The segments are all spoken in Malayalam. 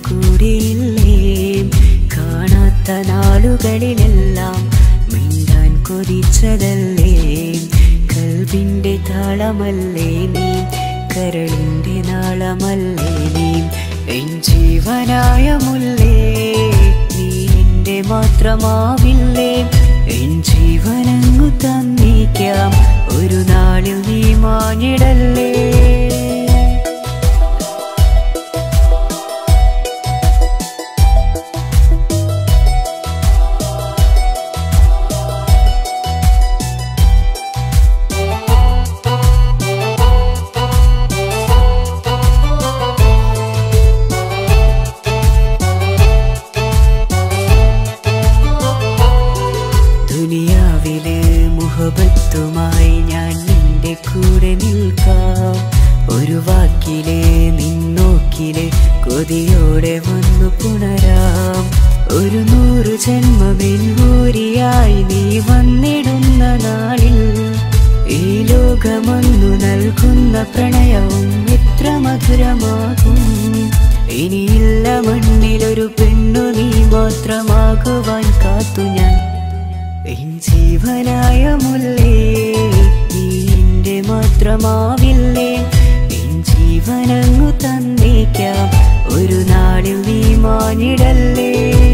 കൂടിയില്ലേ കാണാത്ത നാളുകളിലെല്ലാം മിണ്ടാൻ കൊതിച്ചതല്ലേ കൽവിന്റെ താളമല്ലേ നീ കരളിന്റെ നാളമല്ലേ നീ എൻ ജീവനായ മുല്ലേ നീ എന്റെ മാത്രമാവില്ലേ എൻ ജീവനങ്ങു തന്നിക്കാം ഒരു നാളിൽ നീ മാഞ്ഞിടല്ലേ ദുനിയാവില് മുഹബത്തുമായി ഞാൻ നിന്റെ കൂടെ നിൽക്കാം ഒരു വാക്കില് നിന്നോക്കില് കൊതിയോടെ വന്നു പുണരാം ഒരു നൂറ് ജന്മമെൻകൂരിയായി നീ വന്നിടുന്ന നാളിൽ ഈ ലോകമൊന്നു നൽകുന്ന പ്രണയവും എത്ര മധുരമാകും ഇനിയില്ല മണ്ണിലൊരു പെണ്ണു നീ മാത്രമാകുവാൻ കാത്തു ഞാൻ എൻ ജീവനായ മുല്ലേ നീ എന്റെ മാത്രമാവില്ലേ എൻ ജീവനങ്ങു തന്നേക്കാം ഒരു നാളിൽ നീ മാനിടല്ലേ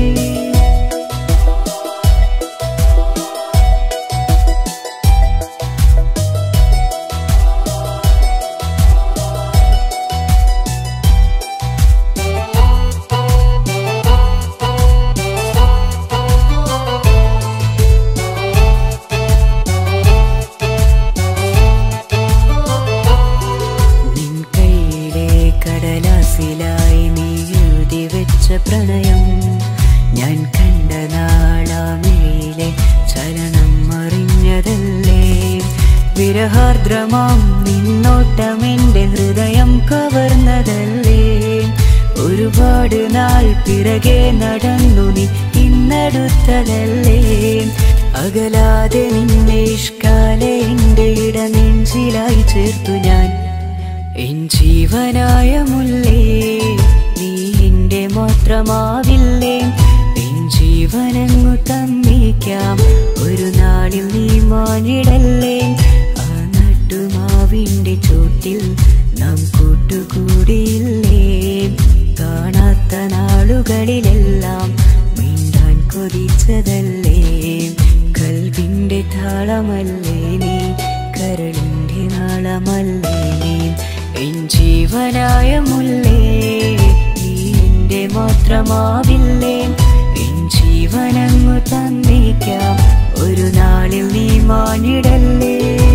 നിൻ കൈയിലെ കടലാസിലായി നീ എഴുതി വെച്ച പ്രണയം ഞാൻ കണ്ട നാളാമേലെ ചലനം അറിഞ്ഞതല്ലേ വിരഹാർദ്രമാം നിന്നോട്ടം എന്റെ ഹൃദയം കവർന്നതല്ലേ ഒരുപാട് നാൾ പിറകെ നടന്നു നീ ഇന്നടുത്തതല്ലേ അകലാതെ നിന്നെ ഇഷ്കാലെ എന്റെ ഇടനെഞ്ചിലായി ചേർത്തു ഞാൻ എൻ ജീവനായ മുല്ലേ നീ എന്റെ മാത്രമാവില്ലേ എൻ ജീവനങ്ങു തന്നേക്കാം ഒരു നാളിൽ നീ മാനിടല്ലേ ആ നട്ടുമാവിന്റെ ചോട്ടിൽ നാം കൂട്ടുകൂടിയില്ലേ കാണാത്ത നാളുകളിലെല്ലാം മിണ്ടാൻ കൊതിച്ചതല്ലേ കൽവിന്റെ താളമല്ലേ നീ കരളിന്റെ നാളമല്ലേ നീ എൻ ജീവനായ മുല്ലേ നീ എന്റെ മാത്രമാവില്ലേ എൻ ജീവനങ്ങു തന്നേക്കാം ഒരു നാളിൽ നീ മാനിടല്ലേ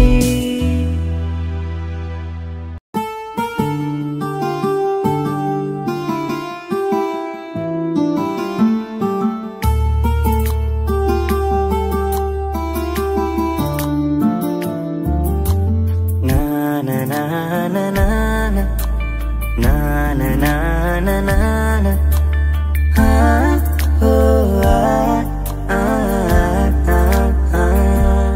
na na na na na na na na na na na na ah oh ah ah ah ah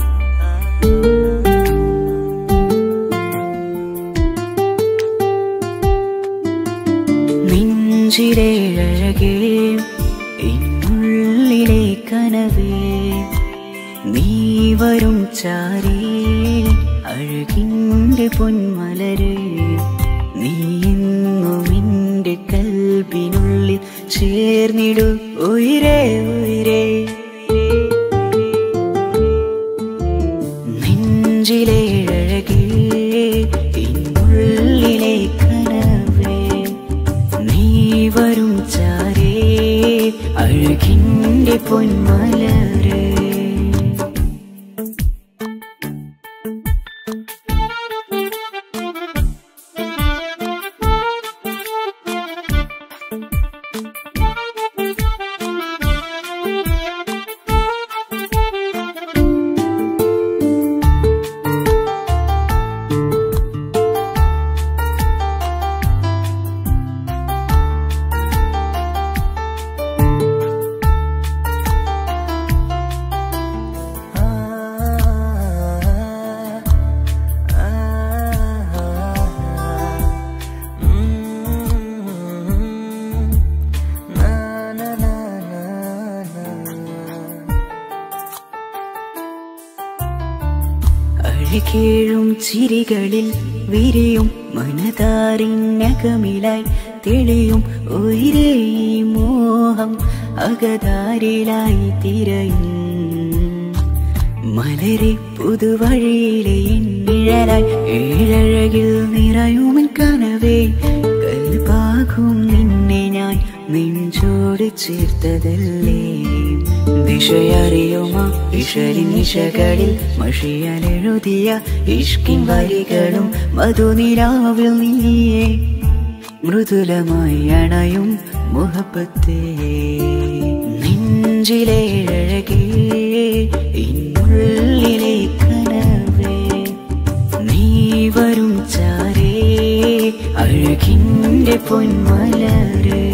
നെഞ്ചിലെ അഴകേ എന്നുള്ളിലെ കനവേ നീ വരും ചാരേ അഴകിൻ്റെ പൊന്മലരേ നീ എന്നും എൻ്റെ കൽബിനുള്ളിൽ ചേർന്നിടു ഉയരേ ഉയരേ നെഞ്ചിലെ അഴകേ എന്നുള്ളിലെ കനവേ നീ വരും ചാരേ അഴകിൻ്റെ പൊന്മലരേ അഴകേഴും ചിരികളിൽ വിരിയും മനതാരിനകമിലായി തെളിയും ഉയരേ ഈ മോഹം അകതാരിലായി തിരയും മലരെ പുതുവഴിയിലെ നിഴലായി ഏഴഴകിൽ നിറയുമൻ കനവേ കൽപാകും നിന്നെ ഞാൻ നെഞ്ചോട് ചേർത്തതല്ലേ ദിശയറിയുമ ഇഷലിൻ നിശകളിൽ മഷിയാലെഴുതിയ ഇഷ്കിൻ വരികളും മധുനിരാവിൽ നീയേ മൃദുലമായി അണയും മുഹബത്തേ നെഞ്ചിലെ അഴകേ ഇന്നുള്ളിലെ കനവേ നീ വരും ചാരേ അഴകിൻ്റെ പൊന്മലരേ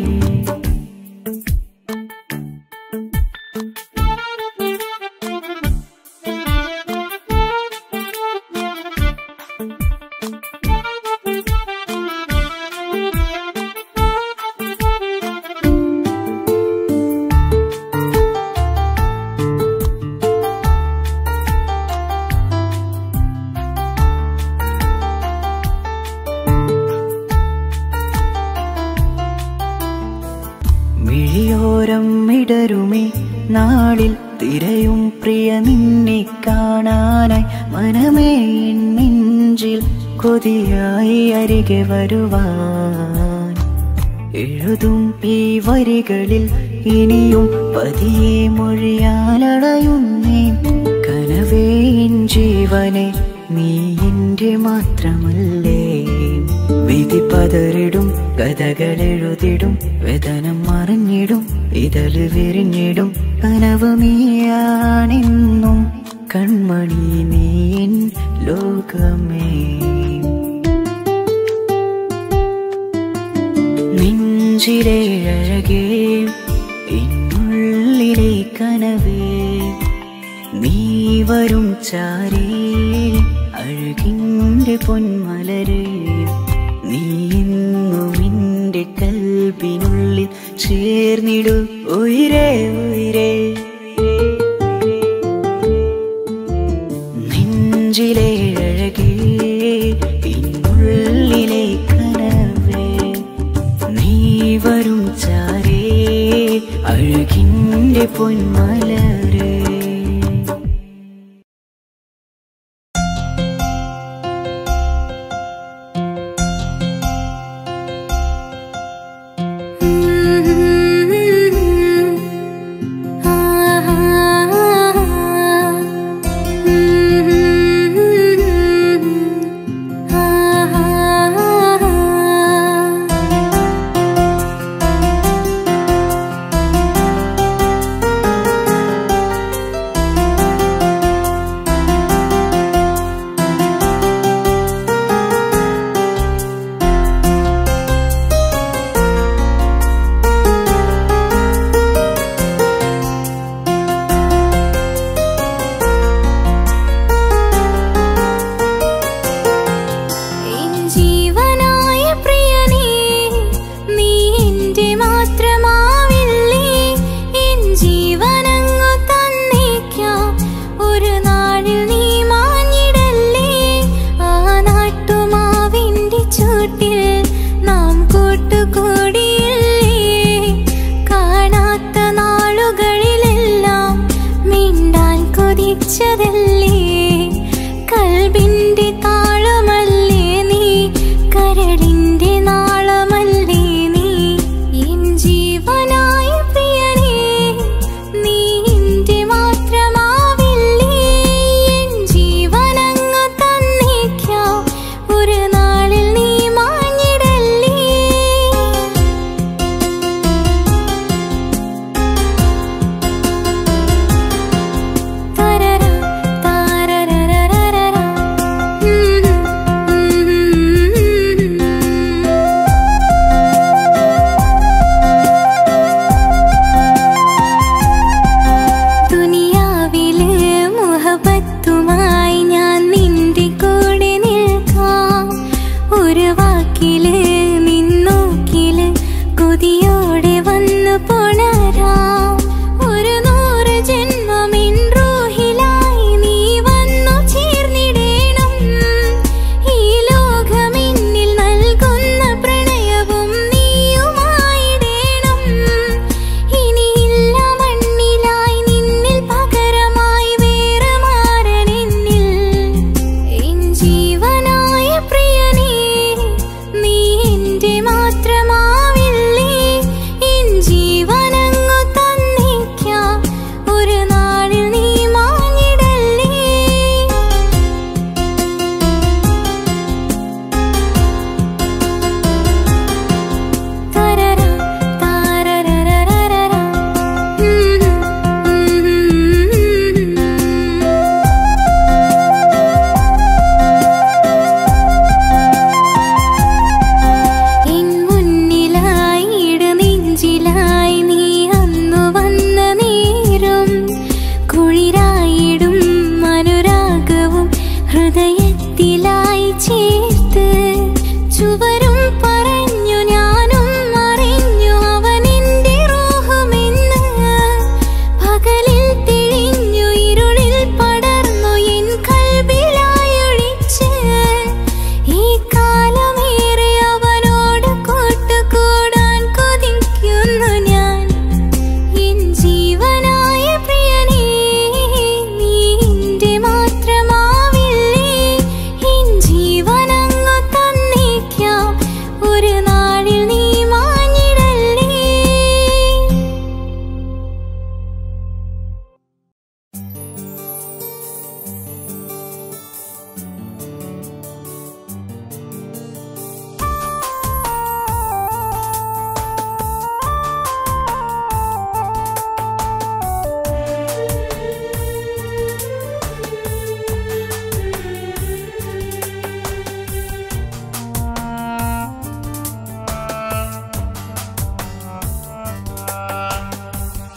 മിഴിയോരം ഇടരുമേ നാളിൽ തിരയും പ്രിയ നിന്നെ കാണാനായി മനമേ എൻ നെഞ്ചിൽ കൊതിയായി അരികെ വരുവാൻ എഴുതും ഈ വരികളിൽ ഇനിയും പതിയെ മൊഴിയാലടയുന്നേ കനവേ എൻ ജീവനെ നീ എന്റെ മാത്രമല്ലേ വിധി പതറിടും കഥകളെഴുതിടും വേദനം മറിഞ്ഞിടും ഇതള് വിരിഞ്ഞിടും കനവ് നീയാണെന്നും കൺമണി നീ എൻ ലോകമേ നെഞ്ചിലെ അഴകേ ഇന്നുള്ളിലെ കനവേ നീ വരും ചാരേ അഴകിൻ്റെ പൊന്മലരേ നീ എന്നും എൻ്റെ കൽബിനുള്ളിൽ ചേർന്നിടു ഉയരേ ഉയരേ നെഞ്ചിലെ അഴകേ ഇന്നുള്ളിലെ കനവേ നീ വരും ചാരേ അഴകിൻ്റെ പൊന്മലരേ എൻ ജീവനായ പ്രിയനേ നീ എൻ്റെ മാത്രമാവില്ലേ എൻ ജീവനങ്ങു തന്നേക്കാം ഒരു നാളിൽ നീ മാഞ്ഞിടല്ലേ ആ നാട്ടുമാവിൻ്റെ ചൂട്ടിൽ നാം കൂട്ടുകൂടിയില്ലേ കാണാത്ത നാളുകളിലെല്ലാം മിണ്ടാൻ കൊതിച്ചതല്ലേ കൽബിന്റെ താളമല്ലേ നീ കരളിന്റെ നാളമല്ലേ നീ എൻ ജീവനായ പ്രിയനേ നീ എന്റെ മാത്രമാവില്ലേ എൻ ജീവനങ്ങു തന്നേക്കാം ഒരു നാളിൽ നീ മാഞ്ഞിടല്ലേ തരര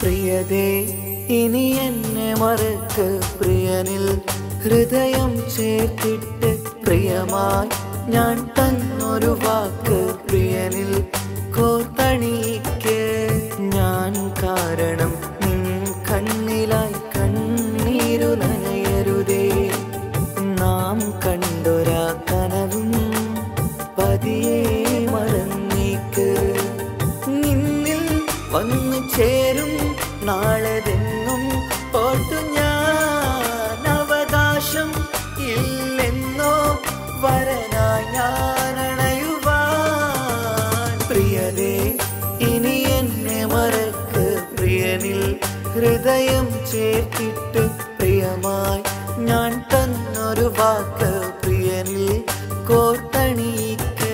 പ്രിയതേ ഇനി എന്നെ മറക്ക് പ്രിയനിൽ ഹൃദയം ചേർത്തിട്ട് പ്രിയമായി ഞാൻ തന്നൊരു വാക്ക് പ്രിയനിൽ കോർത്തണിക്ക് ഞാൻ കാരണം നിൻ കണ്ണിലായി കണ്ണീരു നനയരുതേ നാം കണ്ടൊരാ കനവും പതിയെ മറന്നേക്ക് നിന്നിൽ വന്നു ചേരും നാളെതെന്നും ഓർത്തു ഞാൻ അവകാശം ഇല്ലെന്നോ വരനായി ഞാൻ അണയുവാൻ പ്രിയതേ ഇനി എന്നെ മറക്ക് പ്രിയനിൽ ഹൃദയം ചേർത്തിട്ട് പ്രിയമായി ഞാൻ തന്നൊരു വാക്ക് പ്രിയനിൽ കോർത്തണീക്ക്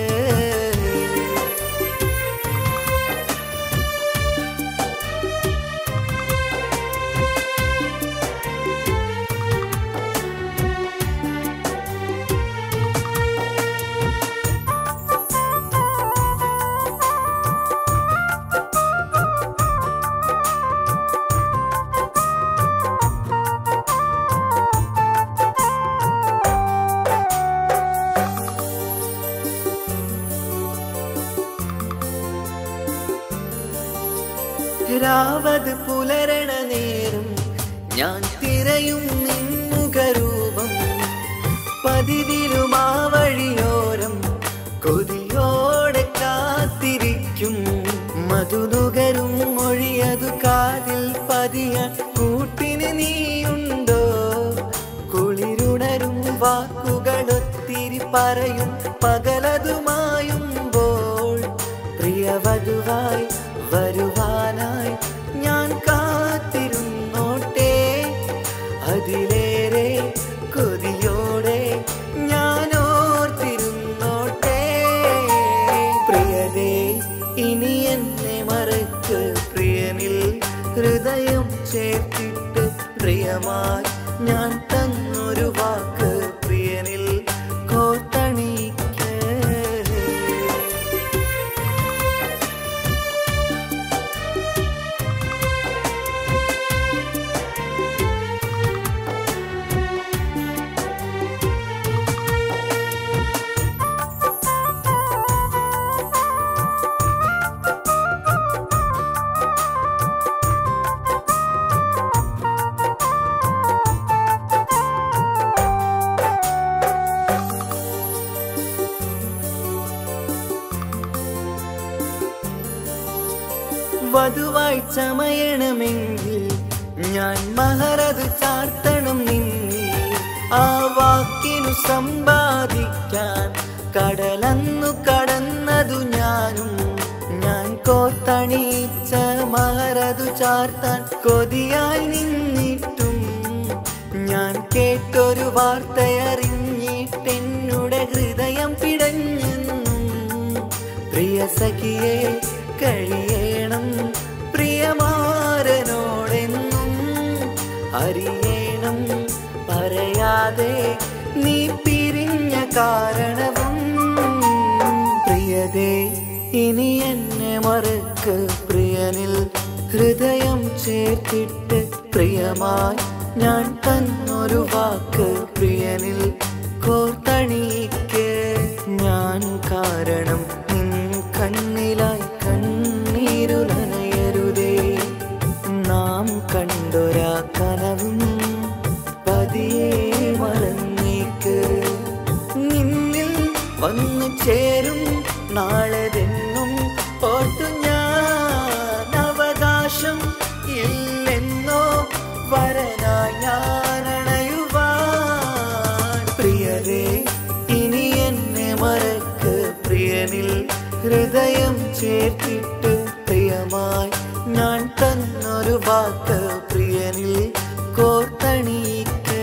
രാവത് പുലരണ നേരം ഞാൻ തിരയും നിന്നുകരൂപം പതിവിലും ആ വഴിയോരം കൊതിയോടെ കാത്തിരിക്കും മധുനുകരും മൊഴിയതു കാതിൽ പതിയാൻ കൂട്ടിന് നീയുണ്ടോ കുളിരുണരും വാക്കുകളൊത്തിരി പറയും പകലതുമായുമ്പോൾ പ്രിയവധുവായി വരുവാനായി ഞാൻ കാത്തിരുന്നോട്ടെ അതിലേറെ കൊതിയോടെ ഞാൻ ഓർത്തിരുന്നോട്ടെ പ്രിയതേ ഇനി എന്നെ മറക്ക് പ്രിയനിൽ ഹൃദയം ചേർത്തിട്ട് പ്രിയമായി ഞാൻ തന്നൊരു വാക്ക് പ്രിയനിൽ കോർത്തണിക്ക് വധുവായി ചമയണമെങ്കിൽ ഞാൻ മഹറത് ചാർത്തണം നിന്നിൽ ആ വാക്കിനു സമ്പാദിക്കാൻ കടലന്നു കടന്നതു ഞാനും ഞാൻ കോത്തണീച്ച മഹറതു ചാർത്താൻ കൊതിയായി നിന്നിട്ടും ഞാൻ കേട്ടൊരു വാർത്തയറിഞ്ഞിട്ടെന്നുടെ ഹൃദയം പിടഞ്ഞെന്നും പ്രിയ സഖിയെ കഴിയണം പ്രിയമാരനോടെന്നും അറിയണം പറയാതെ നീ പിരിഞ്ഞ കാരണവും പ്രിയതേ ഇനി എന്നെ മറക്ക് പ്രിയനിൽ ഹൃദയം ചേർത്തിട്ട് പ്രിയമായി ഞാൻ തന്നൊരു വാക്ക് പ്രിയനിൽ കോർത്തണീക്ക് ഞാൻ കാരണം നിൻ കണ്ണിലായി കണ്ണീരു നനയരുതേ നാം കണ്ടൊരാ കനവും പതിയെ മറന്നേക്ക് നിന്നിൽ വന്നു ചേരും നാളെതെന്നും ഓർത്തു ഞാൻ അവകാശം ഇല്ലെന്നോ വരനായി ഞാൻ അണയുവാൻ പ്രിയരേ ഇനി എന്നെ മറക്ക് പ്രിയനിൽ ഹൃദയം ചേർത്തിട്ട് പ്രിയമായി ഞാൻ തന്നൊരു വാക്ക് പ്രിയനിൽ കോർത്തണീക്ക്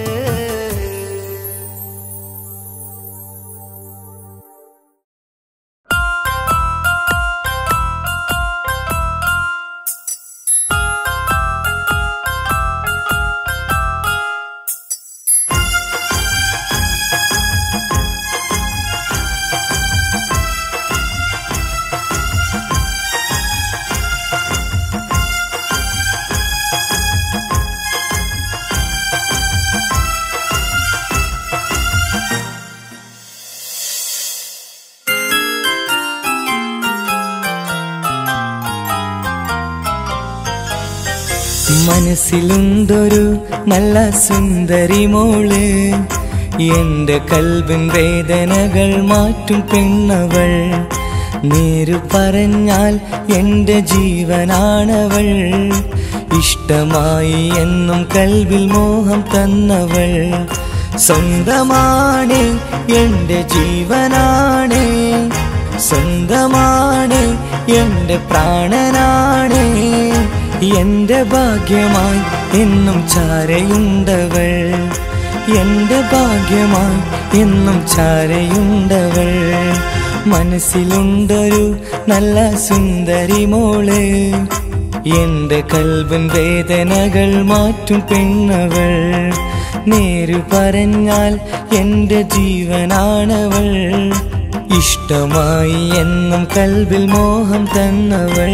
മനസ്സിലുണ്ടൊരു നല്ല സുന്ദരി മോള് എന്റെ കൽബിൻ വേദനകൾ മാറ്റും പെണ്ണവൾ നേരു പറഞ്ഞാൽ എന്റെ ജീവനാണവൾ ഇഷ്ടമായി എന്നും കൽവിൽ മോഹം തന്നവൾ സ്വന്തമാണ് എന്റെ ജീവനാണ് സ്വന്തമാണ് എന്റെ പ്രാണനാണ് എന്റെ ഭാഗ്യമായി എന്നും ചാരയുണ്ടവൾ എന്റെ ഭാഗ്യമായി എന്നും ചാരയുണ്ടവൾ മനസ്സിലുണ്ടൊരു നല്ല സുന്ദരി മോള് എന്റെ കൽബൻ വേദനകൾ മാറ്റും പെണ്ണവൾ നേരു പറഞ്ഞാൽ എന്റെ ജീവനാണവൾ ഇഷ്ടമായി എന്നും കൽബിൽ മോഹം തന്നവൾ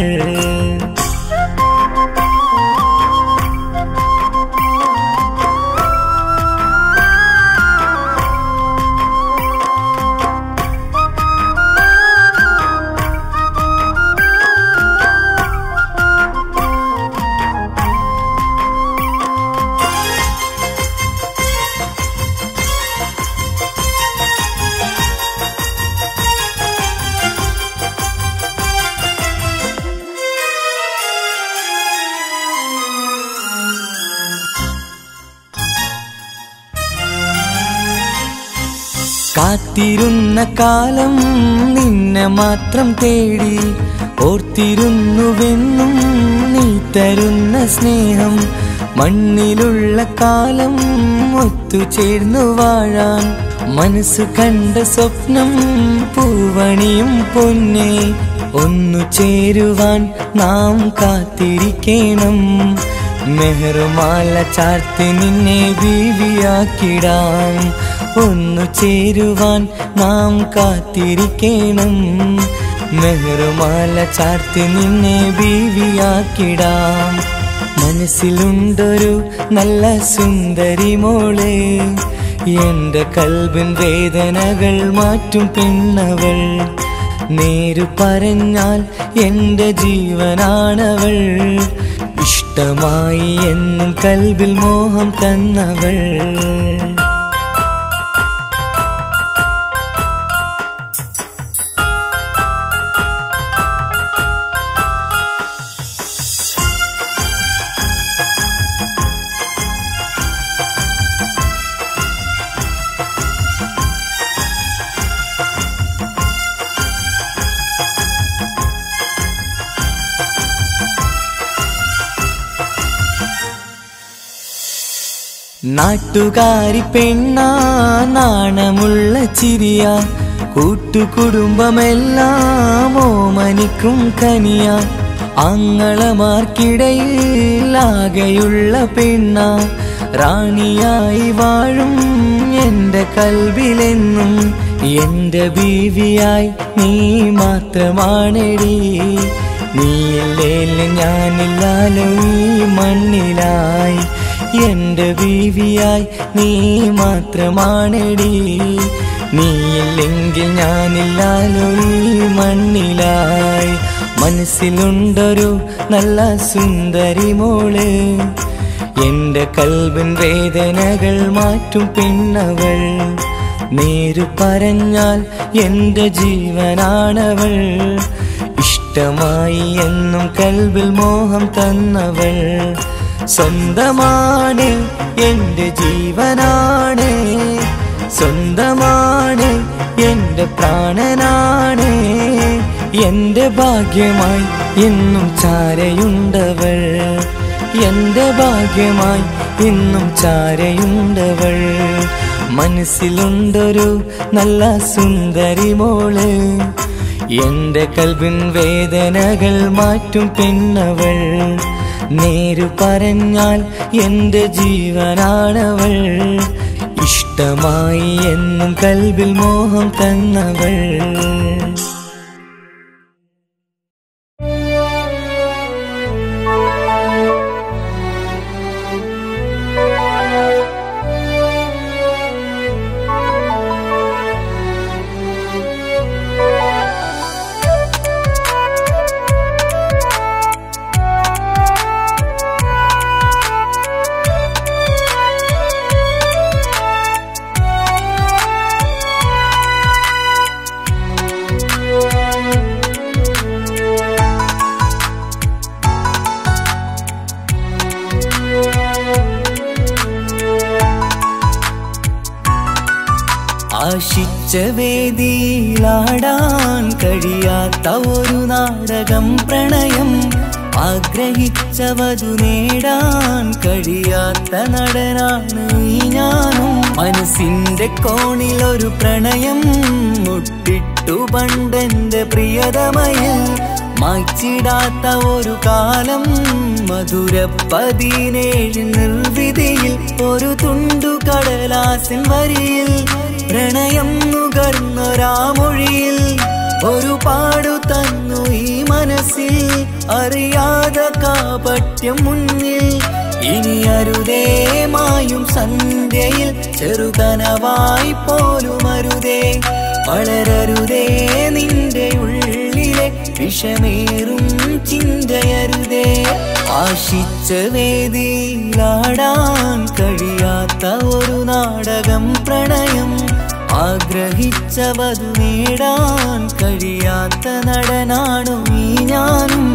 കാത്തിരുന്ന കാലം നിന്നെ മാത്രം തേടി ഓർത്തിരുന്നുവെന്നും നീ തരുന്ന സ്നേഹം മണ്ണിലുള്ള കാലം ഒത്തുചേർന്നു വാഴാൻ മനസ്സ് കണ്ട സ്വപ്നം പൂവണിയും പൊന്നെ ഒന്നു ചേരുവാൻ നാം കാത്തിരിക്കണം മെഹറുമാല ചാർത്തി നിന്നെ ബീവിയാക്കിടാം ഒന്നു ചേരുവാൻ നാം കാത്തിരിക്കണം മെഹറുമാല ചാർത്തി നിന്നെ ബീവിയാക്കിടാം മനസ്സിലുണ്ടൊരു നല്ല സുന്ദരി മോള് എന്റെ കൽബിൻ വേദനകൾ മാറ്റും പെണ്ണവൾ നേരു പറഞ്ഞാൽ എന്റെ ജീവനാണവൾ ഇഷ്ടമായി എന്നും കൽബിൽ മോഹം തന്നവൾ നാട്ടുകാരി പെണ്ണാ നാണമുള്ള ചിരിയ കൂട്ടുകുടുംബമെല്ലാം ഓമനിക്കും കനിയ ആങ്ങളമാർക്കിടയിൽ ആകെയുള്ള പെണ്ണ റാണിയായി വാഴും എന്റെ കൽവിലെന്നും എന്റെ ബീവിയായി നീ മാത്രമാണെടി നീയില്ലേലും ഞാനില്ലാലോ ഈ മണ്ണിലായി എന്റെ ബീവിയായി നീ മാത്രമാണെടി നീയില്ലെങ്കിൽ ഞാനില്ലാലോ ഈ മണ്ണിലായി മനസ്സിലുണ്ടൊരു നല്ല സുന്ദരി മോള് എന്റെ കൽബിൻ വേദനകൾ മാറ്റും പെണ്ണവൾ നേരു പറഞ്ഞാൽ എന്റെ ജീവനാണവൾ ഇഷ്ടമായി എന്നും കൽബിൽ മോഹം തന്നവൾ സ്വന്തമാണ് എന്റെ ജീവനാണ് സ്വന്തമാണ് എന്റെ പ്രാണനാണ് എന്റെ ഭാഗ്യമായി എന്നും ചാരയുണ്ടവൾ എന്റെ ഭാഗ്യമായി എന്നും ചാരയുണ്ടവൾ മനസ്സിലുണ്ടൊരു നല്ല സുന്ദരി മോള് എന്റെ കൽബിൻ വേദനകൾ മാറ്റും പെണ്ണവൾ നേരു പറഞ്ഞാൽ എന്റെ ജീവനാണവൾ ഇഷ്ടമായി എന്നും കൽബിൽ മോഹം തന്നവൾ ആ ആശിച്ച വേദിയിലാടാൻ കഴിയാത്ത ഒരു നാടകം പ്രണയം ആഗ്രഹിച്ചവതു നേടാൻ കഴിയാത്ത നടനാണ് ഈ ഞാനും മനസ്സിന്റെ കോണിൽ ഒരു പ്രണയം മുട്ടിട്ടു പണ്ടെന്റെ പ്രിയതമയിൽ മായ്ച്ചിടാത്ത ഒരു കാലം മധുര പതിനേഴ് നിർവിധിയിൽ ഒരു തുണ്ടു കടലാസിൻ വരിയിൽ പ്രണയം നുകർന്നൊരാമൊഴിയിൽ ഒരു പാടു തന്നു ഈ മനസ്സിൽ അറിയാതെ കാപട്യം മുന്നിൽ ഇനി അരുതേ മായും സന്ധ്യയിൽ ചെറുകനവായി പോലും അരുതേ വളരരുതേ നിന്റെ ഉള്ളിലെ വിഷമേറും ചിന്തയരുതേ ആശിച്ച വേദിയിലാടാൻ കഴിയാത്ത ഒരു നാടകം പ്രണയം ആഗ്രഹിച്ചവതു നേടാൻ കഴിയാത്ത നടനാണു ഈ ഞാനും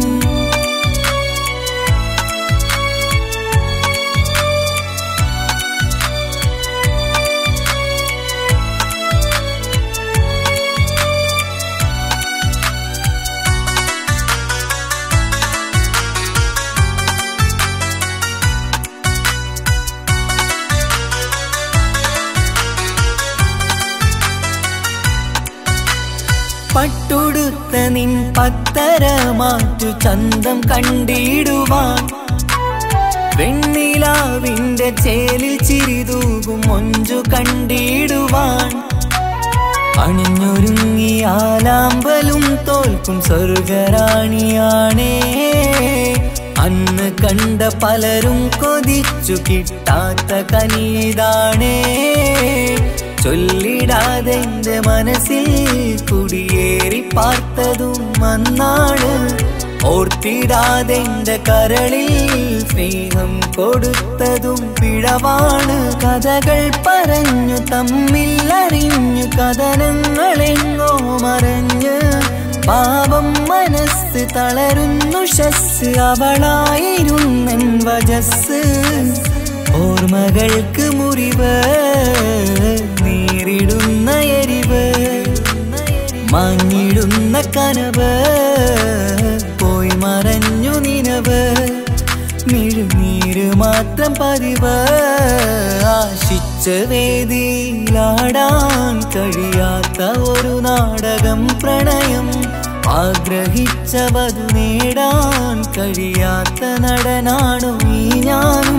പട്ടുടുത്ത നിൻ പത്തര മാറ്റു ചന്തം കണ്ടിടുവാൻ വെണ്ണിലാവിന്റെ ചേലിൽ ചിരിതൂകും മൊഞ്ചു കണ്ടിടുവാൻ അണിഞ്ഞൊരുങ്ങി ആലാമ്പലും തോൽക്കും സ്വർഗറാണിയാണേ അന്ന് കണ്ട പലരും കൊതിച്ചു കിട്ടാത്ത കനീതാണേ ചൊല്ലിടാതെ എന്റെ മനസ്സിൽ കുടിയേറി പാർത്തതും അന്നാണ് ഓർത്തിടാതെ എന്റെ കരളിൽ സ്നേഹം കൊടുത്തതും പിഴവാണ് കഥകൾ പറഞ്ഞു തമ്മിൽ അറിഞ്ഞു കഥനങ്ങളെങ്ങോ മറഞ്ഞ് പാപം മനസ്സ് തളരുന്നു ഷസ് അവളായിരുന്നെൻ വജസ് ഓർമ്മകൾക്ക് മുറിവ് നേരിടുന്ന എരിവ് മാഞ്ഞിടുന്ന കനവ് പോയി മറഞ്ഞു നിനവ് മിഴുനീര് മാത്രം പതിവ് ആശിച്ച വേദിയിലാടാൻ കഴിയാത്ത ഒരു നാടകം പ്രണയം ആഗ്രഹിച്ചവതു നേടാൻ കഴിയാത്ത നടനാണു ഈ ഞാനും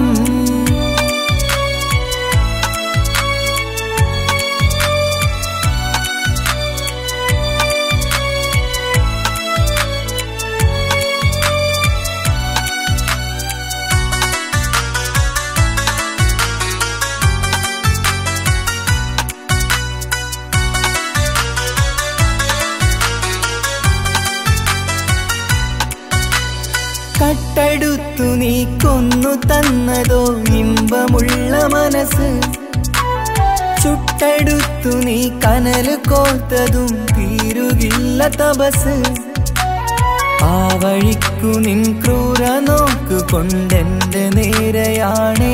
കട്ടെടുത്തു നീ കൊന്നു തന്നതോ ഇമ്പമുള്ള മനസ്സ് ചുട്ടെടുത്തു നീ കനല് കോത്തതും തീരുകില്ല തപസ് ആ വഴിക്കു നിൻ ക്രൂര നോക്കു കൊണ്ടെന്റെ നേരെയാണേ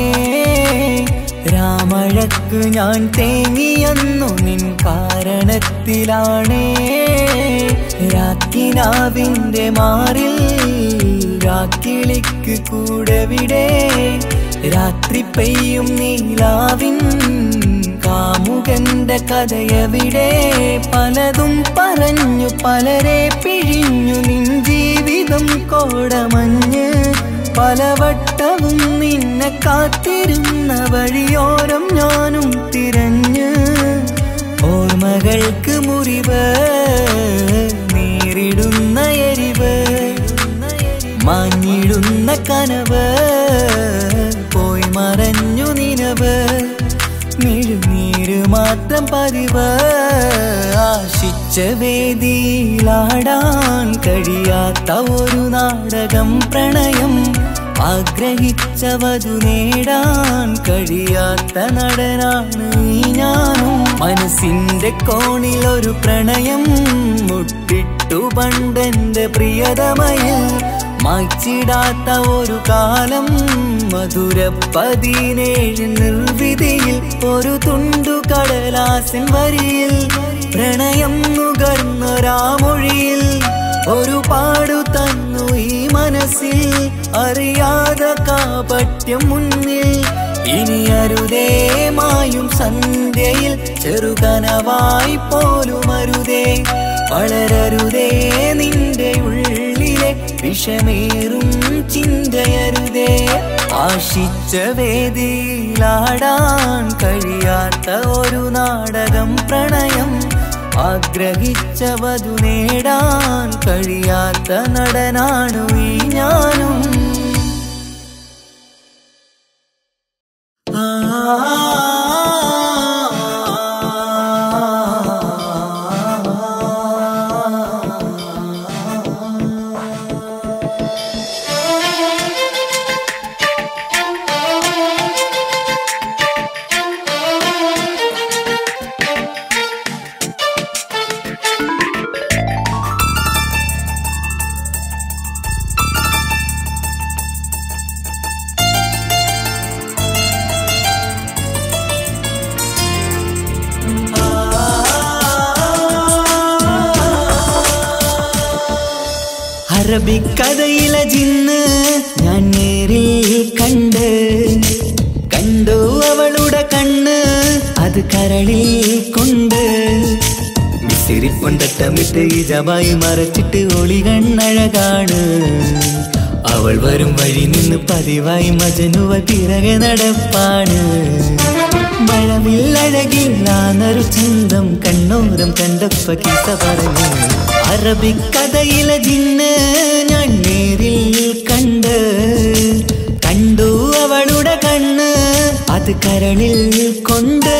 രാമഴക്ക് ഞാൻ തേങ്ങിയെന്നു നിൻ കാരണത്തിലാണേ രാക്കിനാവിന്റെ മാറിൽ രാക്കിളിക്ക് കൂടവിടെ രാത്രി പെയ്യും നീലാവിൻ കാമുകന്റെ കഥയവിടെ പലതും പറഞ്ഞു പലരെ പിഴിഞ്ഞു നിൻ ജീവിതം കോടമഞ്ഞ് പലവട്ടവും നിന്നെ കാത്തിരുന്ന വഴിയോരം ഞാനും തിരഞ്ഞ് ഓർമ്മകൾക്ക് മുറിവ് നേരിടുന്ന എരിവ് മാഞ്ഞിടുന്ന കനവ് പോയി മറഞ്ഞു നിനവ് മിഴുനീര് മാത്രം പതിവ് ആശിച്ച വേദിയിലാടാൻ കഴിയാത്ത ഒരു നാടകം പ്രണയം ആഗ്രഹിച്ചവതു നേടാൻ കഴിയാത്ത നടനാണ് ഈ ഞാനും മനസ്സിന്റെ കോണിൽ ഒരു പ്രണയം മുട്ടിട്ടു പണ്ടെന്റെ പ്രിയതമയിൽ മായ്ച്ചിടാത്ത ഒരു കാലം മധുര പതിനേഴ് നിർവിധിയിൽ ഒരു തുണ്ടു കടലാസിൻ വരിയിൽ പ്രണയം നുകർന്നൊരാമൊഴിയിൽ ഒരു പാടു തന്നു ഈ മനസ്സിൽ അറിയാതെ കാപട്യം മുന്നിൽ ഇനി അരുതേ മായും സന്ധ്യയിൽ ചെറുകനവായി പോലും അരുതേ വളരരുതേ നിന്റെ ഉള്ളിലെ വിഷമേറും ചിന്തയരുതേ ആശിച്ച വേദിയിലാടാൻ കഴിയാത്ത ഒരു നാടകം പ്രണയം ആഗ്രഹിച്ചവതു നേടാൻ കഴിയാത്ത നടനാണു ഈ ഞാനും അറബിക്കഥയിലെ ജിന്ന് ഞാൻ നേരിൽ കണ്ട് കണ്ടു അവളുടെ കണ്ണ് അത് കരളിൽ കൊണ്ട് മിസിരിപ്പൊണ്ടട്ടമിട്ട് ഈ ജബായി മറച്ചിട്ട് ഒളി കണ്ണഴകാണ് അവൾ വരും വഴി നിന്ന് പതിവായി മജനുവ പിറകെ നടപ്പാണ് മഴവില്ലഴകില്ലാന്നൊരു ചന്തം കണ്ണോരം കണ്ടപ്പ കീസ പറഞ്ഞു അറബിക്കഥയിലെ ജിന്ന് ഞാൻ നേരിൽ കണ്ട് കണ്ടു അവളുടെ കണ്ണ് അത് കരളിൽ കൊണ്ട്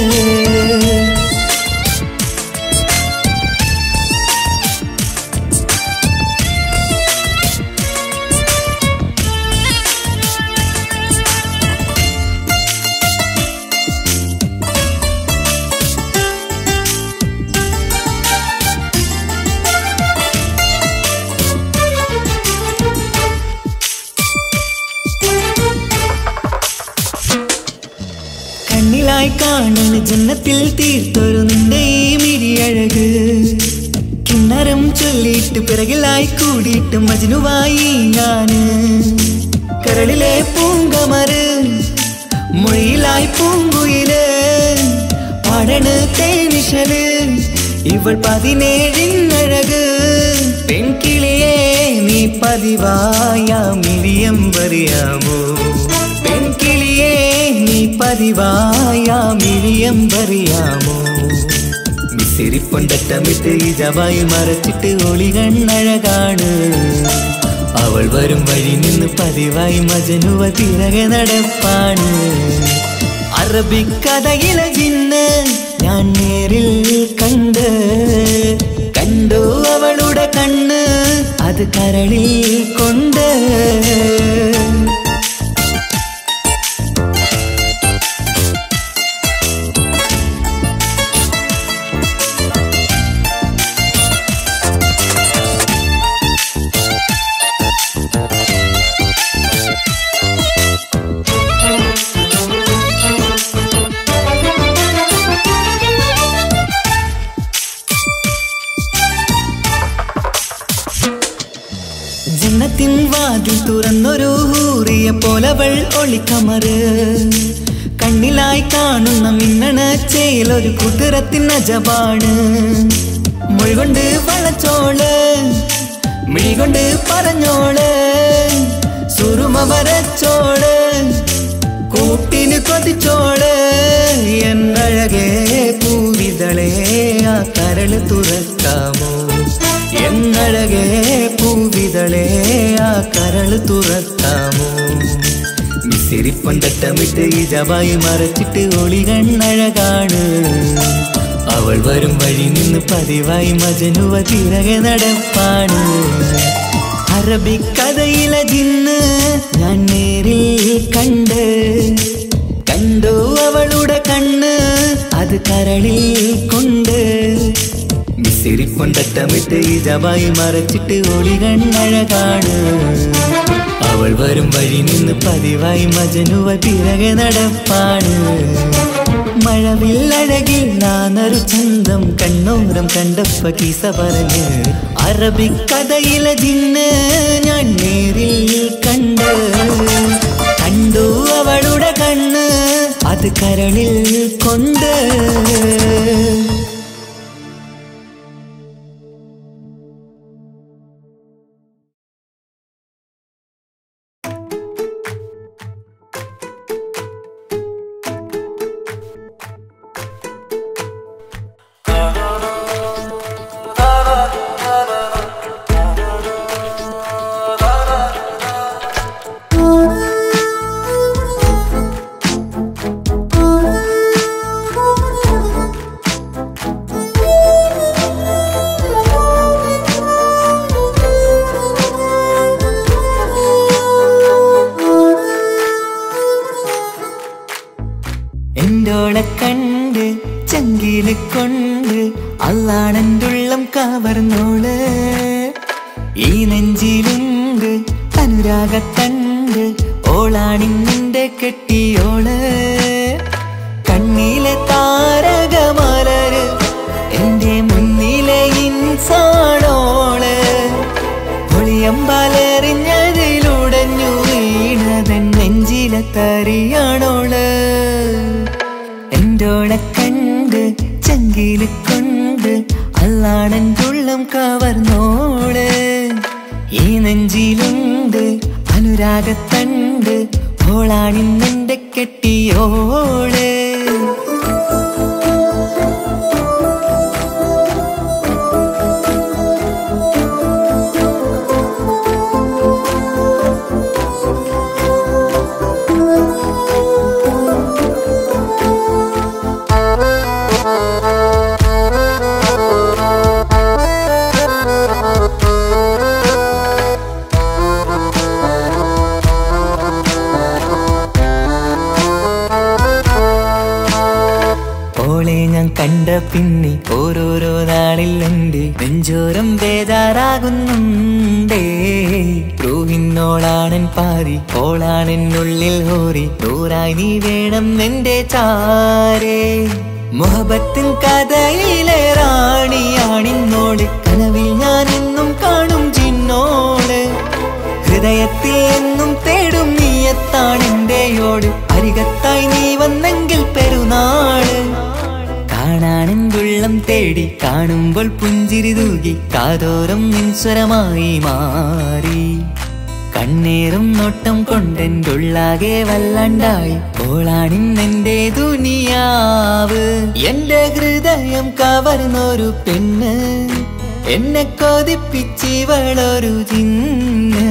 കണ്ണിലായി കാണുന്ന ജന്നത്തിൽ തീർത്തൊരു നിന്റെ ഈ മിരിയഴക് കിണ്ണരം ചൊല്ലിയിട്ട് പിറകിലായി കൂടിയിട്ട് മജനുവായി ഞാന് കരളിലെ പൂങ്കമറ് മൊഴിയിലായി പൂങ്കുയില് പാടണ് തേനിശല് ഇവൾ പതിനേഴിനഴക് പെൺകിളിയെ നീ പതിവായാമിരിയം പറയാമോ പെൺകിളിയെ നീ പതിവായാമിരിയം പറയാമോ മിസിരിപ്പൊണ്ടട്ടമിട്ട് ഈ ജവായി മറച്ചിട്ട് ഒളി കണ്ണഴകാണ് അവൾ വരും വഴി നിന്ന് പതിവായി മജനുവ തിരകെ നടപ്പാണ് അറബിക്കഥയിലെ ജിന്ന് ഞാൻ നേരിൽ കണ്ട് കണ്ടു അവളുടെ കണ്ണ് അത് കരളിൽ കൊണ്ട് ജന്നത്തിൻ വാതിൽ തുറന്നൊരു ഹൂറിയ പോലവൾ ഒളിക്കമറ് കണ്ണിലായി കാണുന്ന മിന്നണ ചേലൊരു കുതിരത്തിൻ അജപാണ് മൊഴികൊണ്ട് വളച്ചോള് മിഴികൊണ്ട് പറഞ്ഞോള് സുറുമ വരച്ചോള് കൂട്ടിന് കൊതിച്ചോള് എന്നഴകേ പൂവിതളേ ആ കരള് തുറക്കാമോ എന്നഴകേ പൂവിതളേ ആ കരള് തുറക്കാമോ മിസിരിപ്പൊണ്ടട്ടമിട്ട് ഈ ജവായി മറച്ചിട്ട് ഒളി കണ്ണഴകാണ് അവൾ വരും വഴി നിന്ന് പതിവായി മജനുവ തിരകെ നടപ്പാണ് അറബിക്കഥയിലെ ജിന്ന് ഞാൻ നേരിൽ കണ്ട് കണ്ടു അവളുടെ കണ്ണ് അത് കരളിൽ കൊണ്ട് മിസിരി പൊന്തട്ടമിട്ട് ഇജമായി മറച്ചിട്ട് ഒളികണ്ണഴകാണ് അവൾ വരും വഴി നിന്ന് പതിവായി മജനുവ പിറകെ നടപ്പാണ് മഴവില്ലഴകിൽ നാനൊരു ചന്തം കണ്ണോരം കണ്ടപ്പ കീസ പറഞ്ഞ് അറബിക്കഥയിലെ ജിന്ന് ഞാൻ നേരിൽ കണ്ട് കണ്ടു അവളുടെ കണ്ണ് അത് കരളിൽ കൊണ്ട് എന്തോളെ കണ്ട് ചങ്കില് കൊണ്ട് അള്ളാണെന്തുള്ളം കവർന്നോള് ഈ നെഞ്ചിലുണ്ട് അനുരാഗത്തണ്ട് ഓളാണിന്നിന്റെ കെട്ടിയോള് കണ്ണിലെ താരകമലര് എന്റെ മുന്നിലെ ഇൻസാണോള് ഒളിയമ്പാലെറിഞ്ഞതിലുടഞ്ഞു വീണതൻ നെഞ്ചിലെ തറിയാണോള് എന്തോളെ കണ്ട് ചങ്കില് കൊണ്ട് അല്ലാണൻ തുള്ളം കവർന്നോള് ഈ നെഞ്ചിലുണ്ട് അനുരാഗത്തണ്ട് ഓളാണിന്നെന്റെ കെട്ടിയോള് ഓളെ ഞാൻ കണ്ട പിന്നെ ഓരോരോ നാളിൽ എന്റെ നെഞ്ചോരം ബേജാറാകുന്നുണ്ടേ റൂഹിന്നോളാണൻ പാതി ഓളാണെന്നുള്ളിൽ ഹോറി നൂറായി നീ വേണം എന്റെ ചാരേ മുഹബത്തിൻ കഥയിലെ റാണിയാണിന്നോട് കനവിൽ ഞാൻ എന്നും കാണും ചിന്നോട് ഹൃദയത്തിൽ എന്നും തേടും നീയത്താണെന്റെയോട് അരികത്തായി നീ വന്നെങ്കിൽ പെരുന്നാള് കാണാനെന്തുള്ളം തേടി കാണുമ്പോൾ പുഞ്ചിരി തൂകി കാതോരം നിൻസ്വരമായി മാറി കണ്ണേറും നോട്ടം കൊണ്ടെന്തുള്ളാകെ വല്ലാണ്ടായി ഓളാണിന്നെന്റെ ദുനിയാവ് എന്റെ ഹൃദയം കവർന്നൊരു പെണ്ണ് എന്നെ കൊതിപ്പിച്ചിവളൊരു ചിന്ന്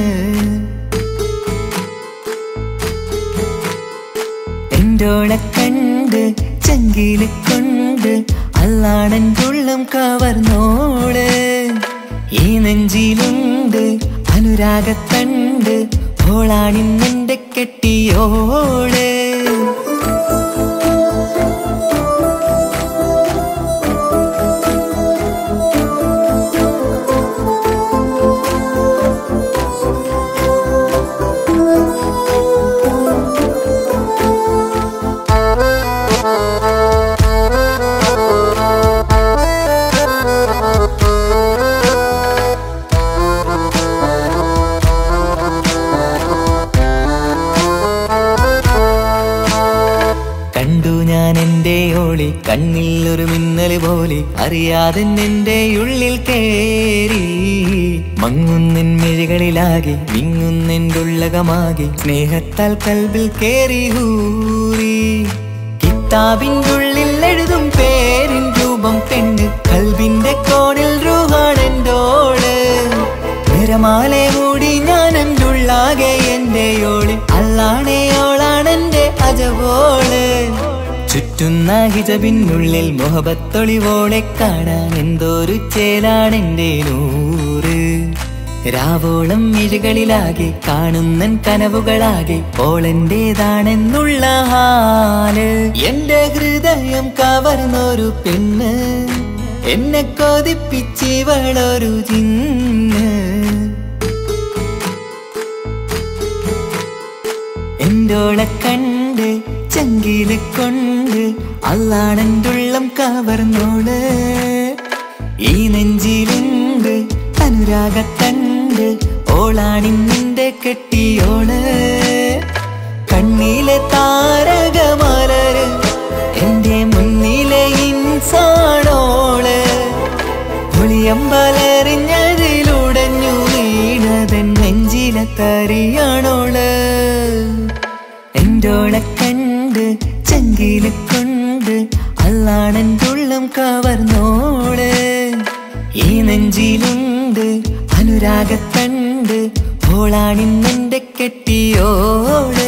എന്തോളെ കണ്ട് ചങ്കില് കൊണ്ട് അല്ലാണൻ തുള്ളം കവർന്നോള് ഈ നെഞ്ചിലുണ്ട് അനുരാഗത്തണ്ട് ഓളാണിന്നെന്റെ കെട്ടിയോള് കണ്ടു ഞാൻ എന്റെ ഓളി കണ്ണിൽ ഒരു മിന്നല് പോലെ അറിയാതെ എന്റെ ഉള്ളിൽ കേറി മങ്ങുന്നിൻ മിഴികളിലാകെ വിങ്ങുന്നെൻ്റെ ഉള്ളകമാകെ സ്നേഹത്താൽ കൽബിൽ കേറി ഹൂറി കിതാബിൻ്റെ ഉള്ളിൽ എഴുതും പേരിൻ രൂപം പെണ്ണ് കൽബിന്റെ കോണിൽ റൂഹാണെന്തോള് നിറമാലെ മൂടി ഞാൻ എൻ്റെ ഉള്ളാകെ എൻ്റെ ഓളി അല്ലാണേ ഓളാണെന്റെ അജവോള് ചുറ്റുന്ന ഹിജബിനുള്ളിൽ മുഹബത്തൊളിവോളെ കാണാൻ എന്തോരു ചേലാണെന്റെ നൂറ് രാവോളം മിഴികളിലാകെ കാണുന്നൻ കനവുകളാകെ ഓളെന്റേതാണെന്നുള്ള ഹാല് എന്റെ ഹൃദയം കവർന്നൊരു പെണ്ണ് എന്നെ കൊതിപ്പിച്ചിവളൊരു ജിന്ന് എന്തോളെ കണ്ട് ചങ്കില് കൊണ്ട് അള്ളാണെന്തുള്ളം കവർന്നോള് ഈ നെഞ്ചിലുണ്ട് അനുരാഗത്തണ്ട് ഓളാണിന്നിന്റെ കെട്ടിയോള് കണ്ണിലെ താരകമലര് എന്റെ മുന്നിലെ ഇൻസാണോള് ഒളിയമ്പലറിഞ്ഞതിലുടഞ്ഞു വീണതൻ നെഞ്ചിലെ തറിയാണോള് എന്തോളെ കണ്ട് ചങ്കില് കൊണ്ട് അള്ളാണൻ തുള്ളം കവർന്നോള് ഈ നെഞ്ചിലുണ്ട് അനുരാഗത്തണ്ട് ഓളാണിന്നെന്റെ കെട്ടിയോള്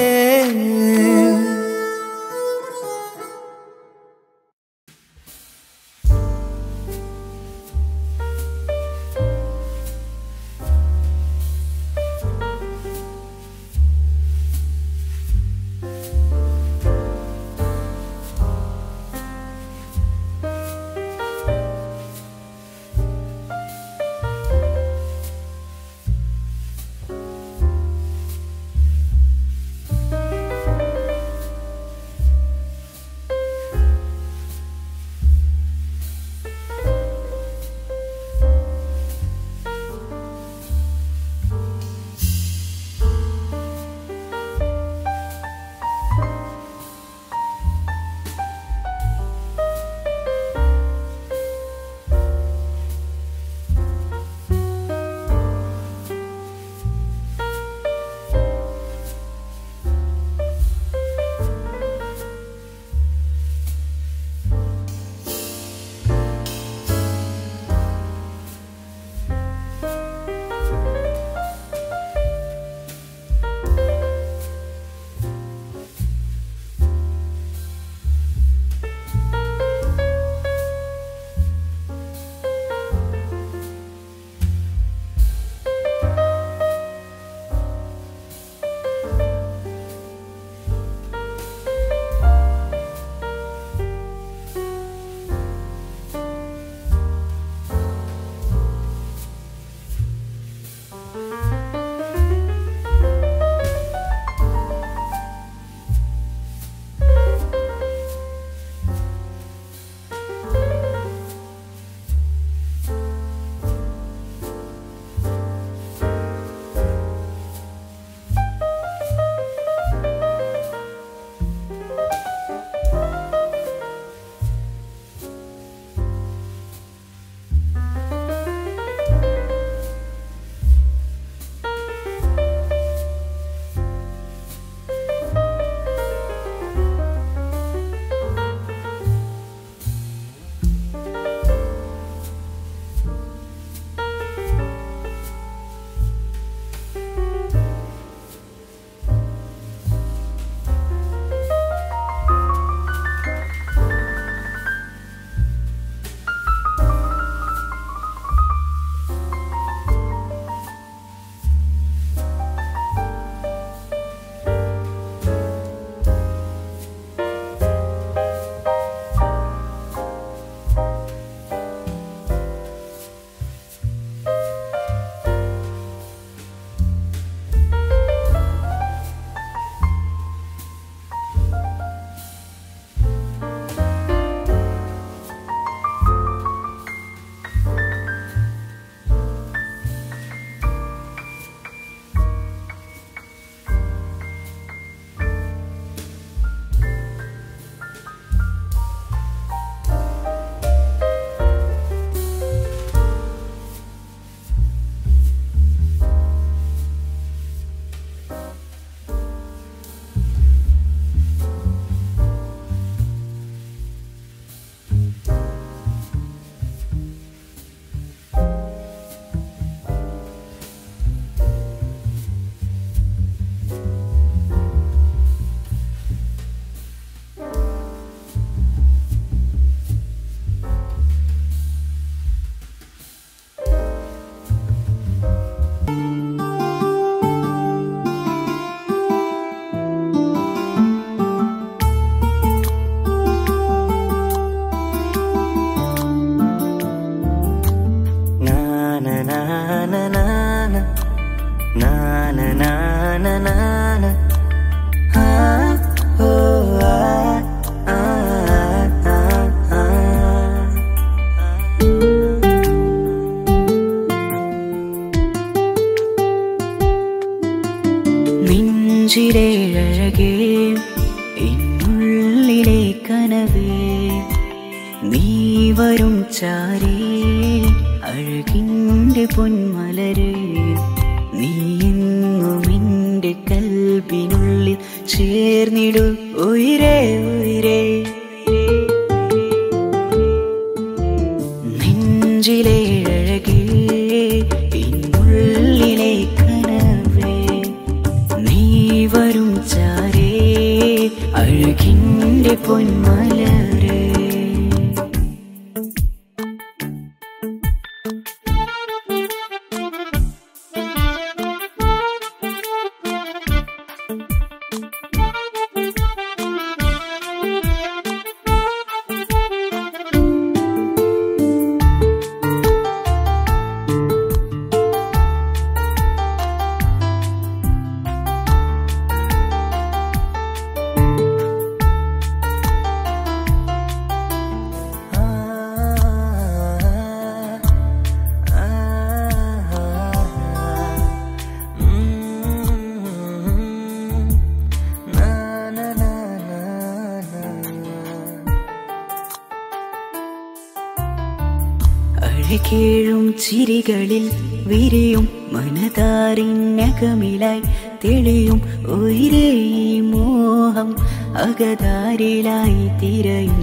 അഴകേ എന്നുള്ളിലെ കനവേ നീ വരും ചാരേ അഴകിൻ്റെ പൊന്മലര് നീ എന്നും എൻ്റെ കൽബിനുള്ളിൽ ചേർന്നിടു ഉയരേ ഉയരേ നെഞ്ചിലെ അഴകേ എന്നുള്ളിലെ കനവേ നീ വരും ചാരേ അഴകിൻ്റെ പൊന്മലരേ അഴകേഴും ചിരികളിൽ വിരിയും മനതാരിനകമിലായി തെളിയും ഉയരേ ഈ മോഹം അകതാരിലായി തിരയും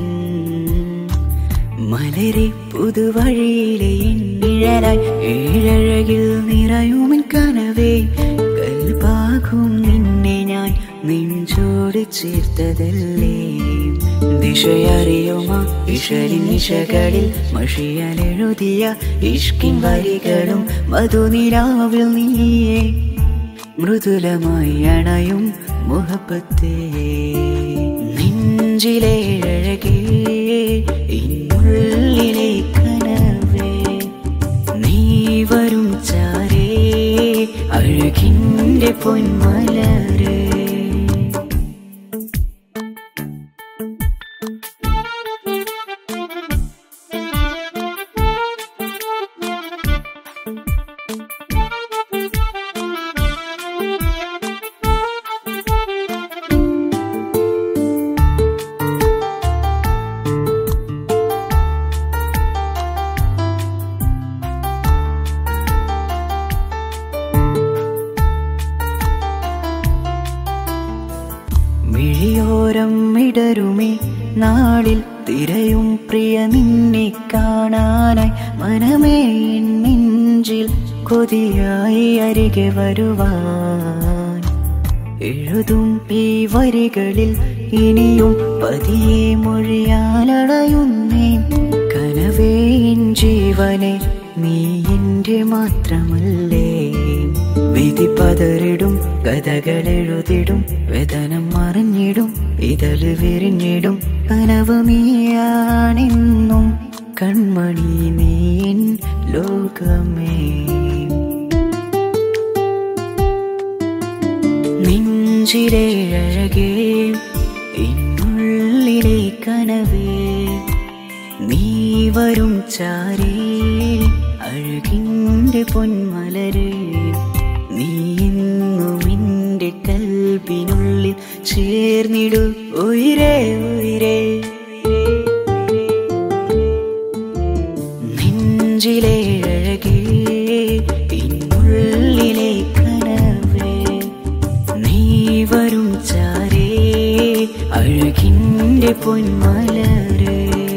മലരെ പുതുവഴിയിലെ നിഴലായി ഏഴഴകിൽ നിറയുമിൻ കനവേ കൽപാകും നിന്നെ ഞാൻ നെഞ്ചോട് ചേർത്തതല്ലേ ദിശയറിയുമ ഇഷലിൻ നിശകളിൽ മഷിയലെഴുതിയ ഇഷ്കിൻ വരികളും മധുനിലാവിൽ നീയേ മൃദുലമായി അണയും മുഹബത്തേ നെഞ്ചിലെ അഴകേ ഇന്നുള്ളിലെ കനവേ നീ വരും ചാരേ അഴകിൻ്റെ പൊന്മലരേ മിഴിയോരം ഇടരുമേ നാളിൽ തിരയും പ്രിയ നിന്നെ കാണാനായി മനമേ എൻ നെഞ്ചിൽ കൊതിയായി അരികെ വരുവാൻ എഴുതും ഈ വരികളിൽ ഇനിയും പതിയെ മൊഴിയാലടയുന്നേ കനവേ എൻ ജീവനെ നീ എന്റെ മാത്രമല്ലേ വിധി പതറിടും കഥകളെഴുതിടും വേദനം മറിഞ്ഞിടും ഇതള് വിരിഞ്ഞിടും കനവ് നീയാണെന്നും കൺമണി നീ എൻ ലോകമേ നെഞ്ചിലെ അഴകേ എന്നുള്ളിലെ കനവേ നീ വരും ചാരേ അഴകിൻ്റെ പൊന്മലരേ നീ എന്നും എൻ്റെ കൽബിനുള്ളിൽ ചേർന്നിടു ഉയരേ ഉയരേ നെഞ്ചിലെ അഴകേ എന്നുള്ളിലെ കനവേ നീ വരും ചാരേ അഴകിൻ്റെ പൊന്മലരേ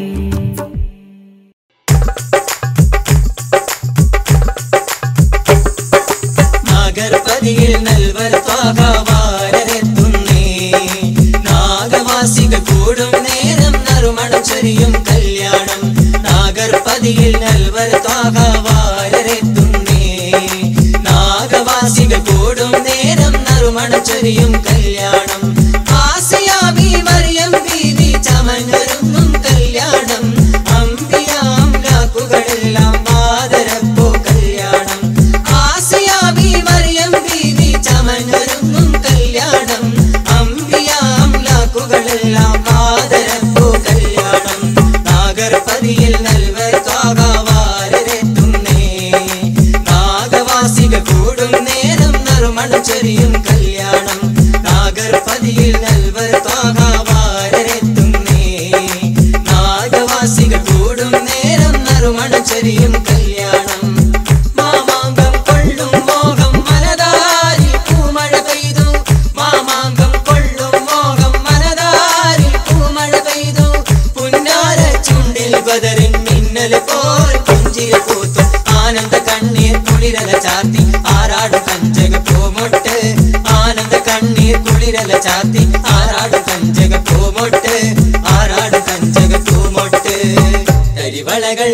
നാഗർപതിയിൽ നൽവർ ത്വാഗവാരരെത്തുന്നേ നാഗവാസികൾ കൂടും നേരം നറുമണം ചൊരിയും കല്യാണം നാഗർപതിയിൽ നൽവർ ത്വാഗവാരരെത്തുന്നേ നാഗവാസികൾ കൂടും നേരം നറുമണം ചൊരിയും കല്യാണം ആസിയാബി മറിയം ബീവി ചമഞ്ഞൊരുങ്ങും കല്യാണം അമ്പിയാം ലാക്കുകളെല്ലാം ആദരപ്പോ കല്യാണം ആസിയാബി മറിയം ബീവി ചമഞ്ഞൊരുങ്ങും കല്യാണം അമ്പിയാം ലാക്കുകളെല്ലാം ആദരപ്പോ കല്യാണം നാഗർപതിയിൽ നൽവർ കാകാവാരെത്തുന്നേ നാഗവാസികൾ കൂടും നേരം നറുമണം ചൊരിയും കല്യാണം നാഗർ ചാർത്തി ആറാടും കഞ്ചക പൂമൊട്ട് ആനന്ദ കണ്ണീർ കുളിരല ചാർത്തി ആറാടും കഞ്ചക പൂമൊട്ട് ആറാടും കഞ്ചക പൂമൊട്ട് തരിവളകൾ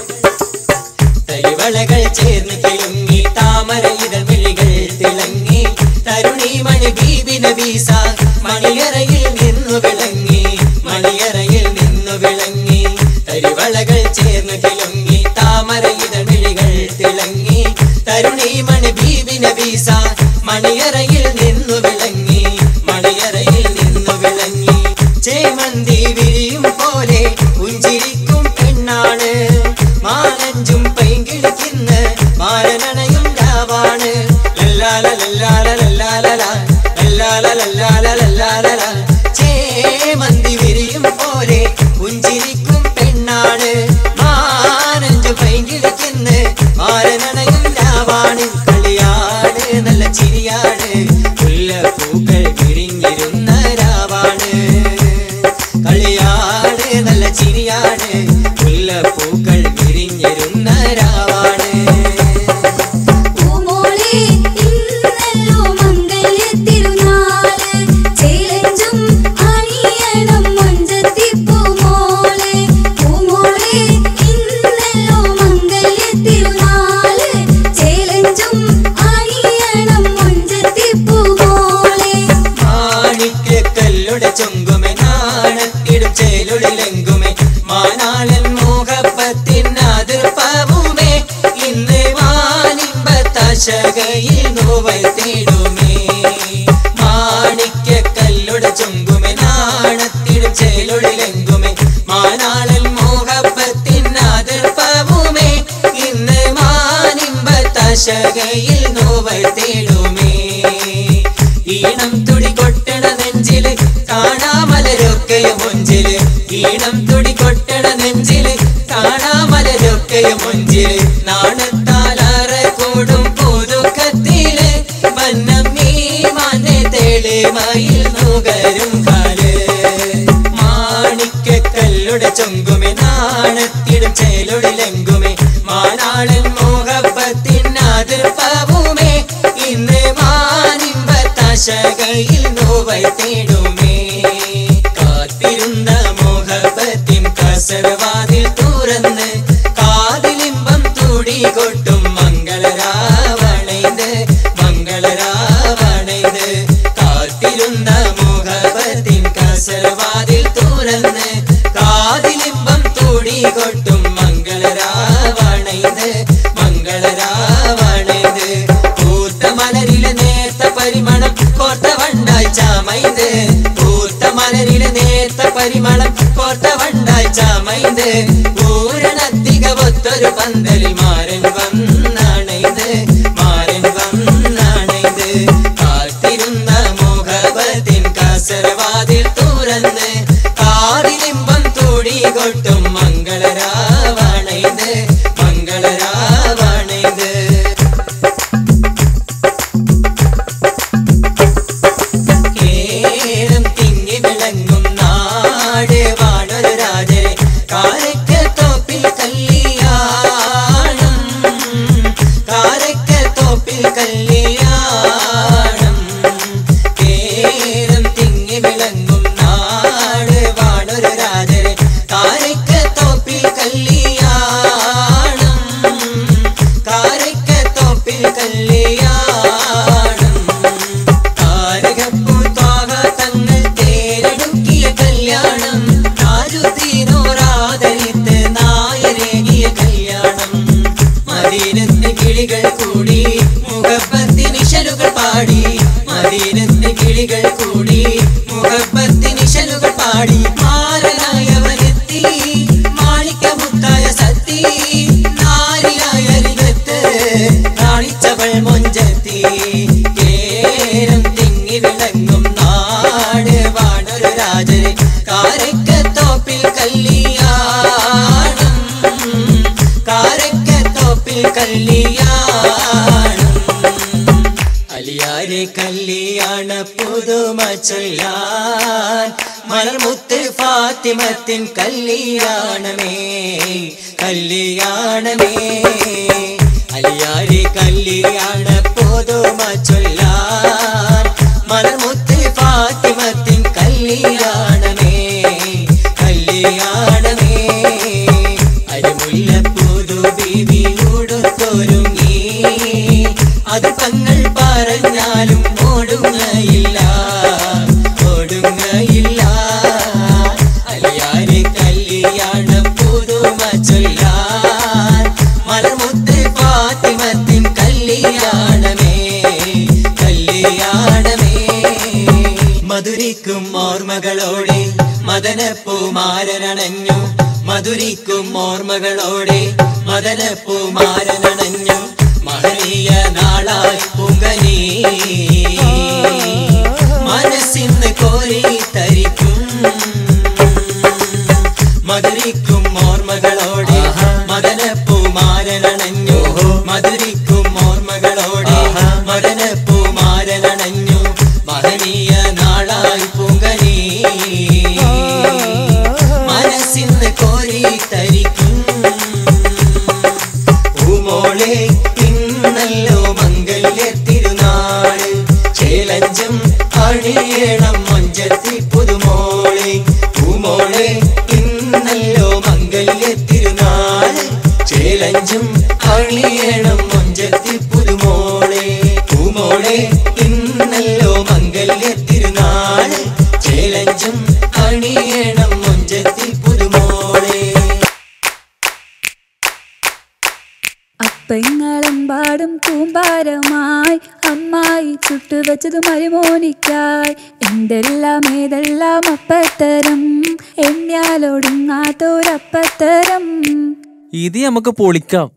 തരിവളകൾ ചേർന്ന് കിളുങ്ങി താമര ഇതൾ മിഴികൾ തിളങ്ങി തരുണി മണി ദീപിന വീസ മണിയറയിൽ നിന്നു വിളങ്ങി മണിയറയിൽ നിന്നു വിളങ്ങി തരിവളകൾ ചേർന്ന് കിളുങ്ങി താമര ഇതൾ മിഴികൾ തിളങ്ങി തരുണി മണി ദീപിന വീസ മണിയറയിൽ നിന്നു വിളങ്ങി മണിയറയിൽ നിന്നു വിളങ്ങി ചേമന്തി വിരിയും പോലെ പുഞ്ചിരിക്കും പെണ്ണാണ് മാലഞ്ചും പൈങ്കിളിക്കുന്ന മാലനണയും രാവാണ് ലല്ലാല ലല്ലാല ലല്ലാലല ലല്ലാല ലല്ലാല ലല്ലാലല ചേമന്തി വിരിയും പോലെ പുഞ്ചിരിക്കും പെണ്ണാണ് മാലഞ്ചും പൈങ്കിളിക്കുന്ന മാലനണയും രാവാണ് കളിയാട് നല്ല ചിരിയാട് മുല്ലപ്പൂക്കൾ വിരിഞ്ഞിരുന്ന രാവാണ് കളിയാട് നല്ല ചിരിയാട് മുല്ലപ്പൂക്കൾ വിരിഞ്ഞിരുന്ന രാവാണ് പൂമോളെ ഇന്നല്ലോ മംഗല്യത്തിരുനാള് ചേലഞ്ചും അണിയണം മൊഞ്ചത്തി പൂമോളെ പൂമോളെ ഇന്നല്ലോ മംഗല്യത്തിരുനാള് ചേലഞ്ചും അണിയണം മൊഞ്ചത്തി പൂമോളെ മാണിക്ക് കല്ലുടെ ചൊങ്കുമെ നാണത്തിടും ചേലുളിലെങ്കുമെ മാനാളൻ മോഹപ്പത്തിനാതിർപ്പവുമേ ഇന്ന് മാനിമ്പത്തശകയിൽ നോവത്തിടുമേ മാണിക്ക കല്ലുടെ ചൊങ്കുമെ നാണത്തിടും ചേലുളിലെങ്കുമെ മാനാളൻ മോഹപ്പത്തിനാതിർപ്പവുമേ ഇന്ന് മാനിമ്പത്തശകയിൽ നോവത്തിടുമേ ഈണം തുടി കൊട്ടണ നെഞ്ചില് കാണാമലരൊക്കെയും മൊഞ്ചില് ഈണം തുടി കൊട്ടണ നെഞ്ചില് കാണാമലരൊക്കെയും മൊഞ്ചില് നാണത്താലാറ കൂടും പുതുക്കത്തില് വന്നമ്മീ മാനെ തെളിമയിൽ നുകരും കാല് മാണിക്ക കല്ലുടെ ചൊങ്കുമെ നാണത്തിടും ചേലുടിലെങ്കുമെ മാനാളൻ മോഹപ്പത്തിനാതിർപ്പവുമേ ഇന്ന് മാനിമ്പത്തശകയിൽ നോവൈ തേടുമേ കാത്തിരുന്ന മോഹപ്പത്തിൻ കസരവാതിൽ തുറന്ന് കാതിലിമ്പം തുടി കൊട്ടും മംഗളരാവണൈത് മംഗളരാവണൈത് കാത്തിരുന്ന മോഹപ്പത്തിൻ കസരവാതിൽ തുറന്ന് കാതിലിമ്പം തുടി കൊട്ടും മംഗളരാവണൈത് മംഗളരാവണൈത് പൂത്ത മലരിലെ നേർത്ത പരിമളം കോർത്ത വണ്ടായി ചാമൈത് പൂത്ത മലരിലെ നേർത്ത പരിമളം കോർത്ത വണ്ടായി ചാമൈത് പൂരണത്തിക ഒത്തൊരു പന്തലിൽ മാരൻ വന്നാണൈത് മാരൻ വന്നാണൈത് കാത്തിരുന്ന മോഹബത്തിൻ കാസരവാതിൽ തുറന്ന് കാതിലിമ്പം തുടി കൊട്ടും മംഗളരാവണൈത് മംഗളരാവണൈത് കേരം തിങ്ങി വിളങ്ങും നാട് വാണൊരു രാജരെ കാരക്ക തോപ്പിൽ കല്യാണം കാരക്ക തോപ്പിൽ കല്യാണം കേരം തിങ്ങി വിളങ്ങും നാട് വാണൊരു രാജരെ കാരക്ക തോപ്പിൽ കല്യാണം കാരക്ക തോപ്പിൽ കല്യാണം താരകപ്പൂത്വാക തങ്ങൾ തേരെടുക്കിയ കല്യാണം താരുതീനോരാദരിത്ത് നായരേകിയ കല്യാണം മദീനത്തെ കിളികൾ കൂടി മുഖപ്പത്തിനിശലുകൾ പാടി മദീനത്തെ കിളികൾ കൂടി മുഖപ്പത്തിനിശലുകൾ പാടി മാരനായവനെത്തി മാണിക്കമുത്തായ സത്തി നാരിയായ രംഗത്ത് കാണിച്ചവൾ മൊഞ്ചത്തി കേരം തിങ്ങി വിളങ്ങും നാട് വാണൊരു രാജരെ കാരക്കത്തോപ്പിൽ കല്യാണം കാരക്കത്തോപ്പിൽ കല്യാണം അലിയാരെ കല്യാണ പുതുമ ചൊല്ലാൻ മലർമുത്ത് ഫാത്തിമത്തിൻ കല്യാണമേ കല്യാണമേ അലിയാരി കല്യാണ പോതുമ ചൊല്ലാൻ മലമുത്ത് ഫാത്തിമത്തിൻ കല്യാണമേ കല്യാണമേ അരിമുല്ല പുതു ബീവി ഉടുത്തൊരുങ്ങി അത് തങ്ങൾ പറഞ്ഞാലും ഓടുങ്ങയില്ല ഓടുങ്ങയില്ല അലിയാരി കല്യാണ പുതുമ ചൊല്ലാൻ മലമുത്ത് ഫാത്തിമത്തിൻ കല്യാണമേ കല്യാണമേ മധുരിക്കും ഓർമ്മകളോടെ മദനപ്പൂമാരനണഞ്ഞു മധുരിക്കും ഓർമ്മകളോടെ മദനപ്പൂമാരനണഞ്ഞു മഹനീയ നാളായി പുങ്കനീ മനസ്സിന്ന് കോരി തരിക്കും മധുരിക്കും ഓർമ്മകളോടെ മദനപ്പൂമാരനണഞ്ഞു മധുരിക്കും ഓർമ്മകളോടെ മദനപ്പൂമാരനണഞ്ഞു മഹനീയ നാളായി പൂങ്കനീ മനസ്സിന്ന് കോരി തരിക്കും പൂമോളെ ഇന്നല്ലോ മംഗല്യ തിരുനാള് ചേലഞ്ചം അണിയണം മഞ്ചത്തി പുതുമോളെ പൂമോളെ ഇന്നല്ലോ മംഗല്യ തിരുനാള് ചേലഞ്ചും അണിയണം മഞ്ചത്തി പുതുമോളെ പൂമോളെ ഇന്നല്ലോ മംഗല്യ തിരുനാള് ചേലഞ്ചും അണിയണം മഞ്ചത്തി പുതുമോളെ അപ്പെങ്ങളെമ്പാടും കൂമ്പാരമായി അമ്മായി ചുട്ടുവെച്ചത് മരുമോനിക്കായി എന്തെല്ലാം ഏതെല്ലാം അപ്പത്തരം എണ്ണിയാലൊടുങ്ങാത്തൊരപ്പത്തരം ഇത് നമുക്ക് പൊളിക്കാം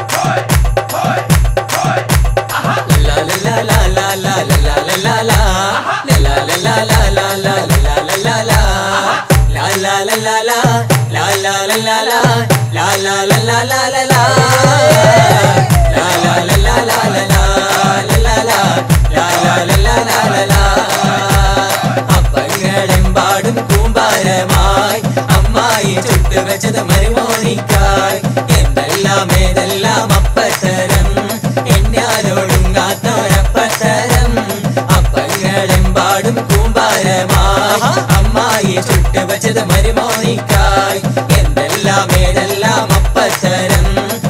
അപ്പങ്ങളെമ്പാടും കൂമ്പാരമായി അമ്മായി ചുട്ടുവെച്ചത് മരുമോനിക്കായി എന്തെല്ലാം ഏതെല്ലാം അപ്പത്തരം എന്നാലോടുങ്ങാത്തൊരപ്പത്തരം അപ്പങ്ങളെമ്പാടും കൂമ്പാരമായി അമ്മായി ചുട്ടുവെച്ചത് മരുമോനിക്കായി എന്തെല്ലാം ഏതെല്ലാം അപ്പത്തരം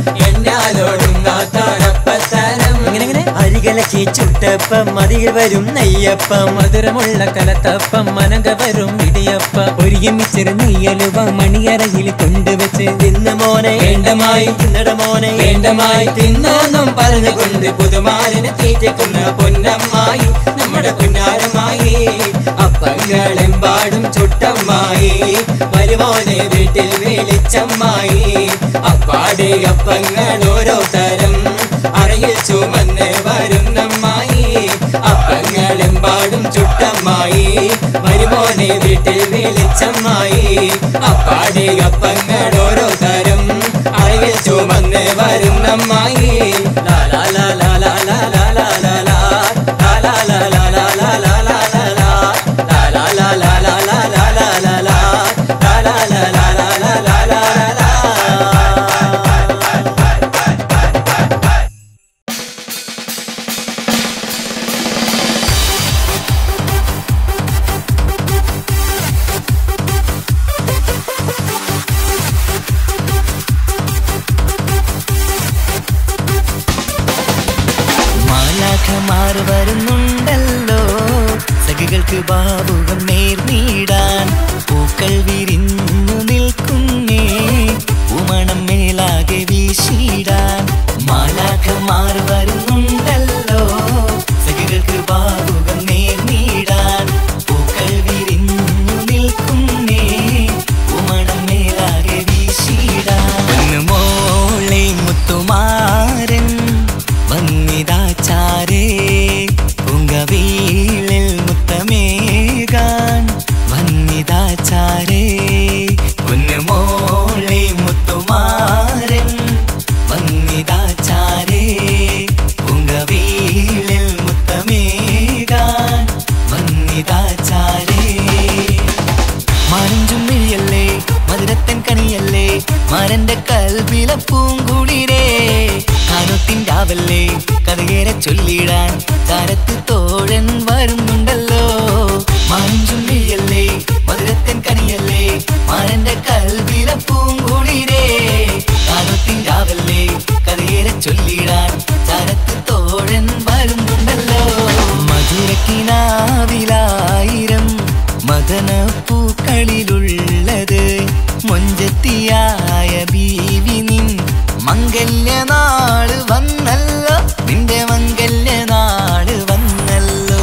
എന്നാലോടുങ്ങാത്തൊരപ്പത്തരം അരികലക്കി ചുട്ടപ്പം അതിൽ വരും നെയ്യപ്പം മധുരമുള്ള കലത്തപ്പം മനക വരും ഇടിയപ്പം ഒരുമിച്ചൊരു നെയ്യലുവ മണിയറയിൽ കൊണ്ടുവച്ച് തിന്ന മോനെ വേണ്ടമായി തിന്നട മോനെ വേണ്ടമായി തിന്നോന്നും പറഞ്ഞുകൊണ്ട് പുതുമാരന് തീറ്റക്കുന്ന പൊന്നമ്മായി നമ്മുടെ പുന്നാരമായി അപ്പങ്ങളെമ്പാടും ചുട്ടമ്മായി വരുമോനെ വീട്ടിൽ വിളിച്ചമ്മായി അപ്പാടെ അപ്പങ്ങൾ ഓരോ തരം അറയിൽ ചുമന്ന് വരുന്നമ്മായി അപ്പങ്ങളെമ്പാടും ചുട്ടമ്മായി വരുമോനെ വീട്ടിൽ വിളിച്ചമ്മായി അപ്പാടെ അപ്പങ്ങൾ ഓരോ തരം അറയിൽ ചുമന്ന് വരുന്നമ്മായി ലാ ലാ ലാ ലാ ലാ ലാ ലാ ലാ ലാ ലാ. ലാ ലാ ലാ ലാ ലാ ലാ ലാ ലാ ലാ ലാ. ലാ ലാ ലാ ലാ ലാ ലാ ലാ ലാ ലാ ലാ. ലാ ലാ ലാ ലാ ലാ ലാ ലാ ലാ ലാ. മാലാഖമാർ വരുന്നുണ്ടല്ലോ സഖികൾക്ക് ബാബുകൾ നേർനീടാൻ പൂക്കൾ വിരിഞ്ഞു നിൽക്കുന്നേ ഉമണം മേലാകെ വീശിടാൻ മാലാഖമാർ വരുന്നുണ്ടല്ലോ സഖികൾക്ക് ബാബുകൾ നേർനീടാൻ പൂക്കൾ വിരിഞ്ഞു നിൽക്കുന്നേ ഉമണം മേലാകെ വീശിടാൻ മോളെ മുത്തുമാരൻ വന്നിതാചാരേ പുങ്കവീളിൽ മുത്തമേകാൻ വന്നിതാചാരേ പൊന്നുമോളെ മുത്തുമാരൻ വന്നിതാചാരേ ചൊല്ലിടാൻ താരത്ത് തോഴൻ വരുന്നുണ്ടല്ലോ മഞ്ചും മിഴിയല്ലേ മധുരത്തിൻ കനിയല്ലേ മാരന്റെ കൽവില പൂങ്കുളിരേ കാലത്തിൻ രാവല്ലേ കഥയേറെ ചൊല്ലിടാൻ താരത്ത് തോഴൻ വരുന്നുണ്ടല്ലോ മധുരക്കിനാവിലായിരം മദന പൂക്കളിലുള്ളത് മൊഞ്ചത്തിയായ ബീവി നിൻ മംഗല്യനാള് വന്നല്ലോ നിന്റെ മംഗല്യനാള് വന്നല്ലോ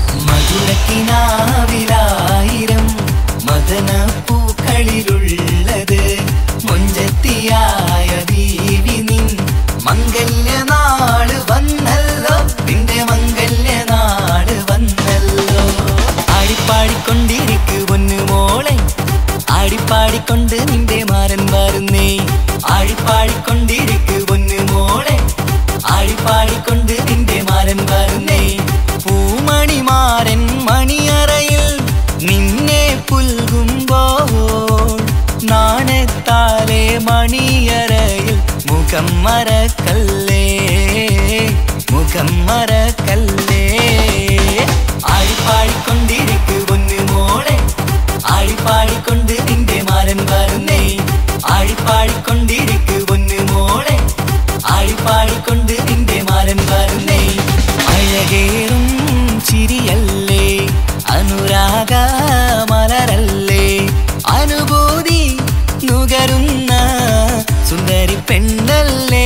മധുരക്കിനാവിലായിരം മദന പൂക്കളിലുള്ളത് മൊഞ്ചത്തിയായ ബീവി നിൻ മംഗല്യനാള് വന്നല്ലോ നിന്റെ മംഗല്യനാള് വന്നല്ലോ ആടിപ്പാടിക്കൊണ്ടിരിക്കു പൊന്നു മോളെ ആടിപ്പാടിക്കൊണ്ട് നിന്റെ മാരൻ വരുന്നേ ആടിപ്പാടിക്കൊണ്ടിരിക്കു പൊന്നു മോളെ ആടിപ്പാടിക്കൊണ്ട് നിന്റെ മാരൻ വരുന്നേ പൂമണിമാരൻ മണിയറയിൽ നിന്നെ പുൽകുമ്പോൾ നാണത്താലെ മണിയറയിൽ മുഖം മറക്കല്ലേ മുഖം മറക്കല്ലേ ആടിപ്പാടിക്കൊണ്ടിരിക്കു പൊന്നു മോളെ ആടിപ്പാടിക്കൊണ്ട് നിന്റെ മാരൻ വരുന്നേ ആടിപ്പാടിക്കൊണ്ടിരിക്കു പൊന്നു മോളെ ആടിപ്പാടിക്കൊണ്ട് നിന്റെ മാരൻ വരുന്നേ അഴകേറും ചിരിയല്ലേ അനുരാഗ മലരല്ലേ അനുഭൂതി നുകരുന്ന സുന്ദരി പെണ്ണല്ലേ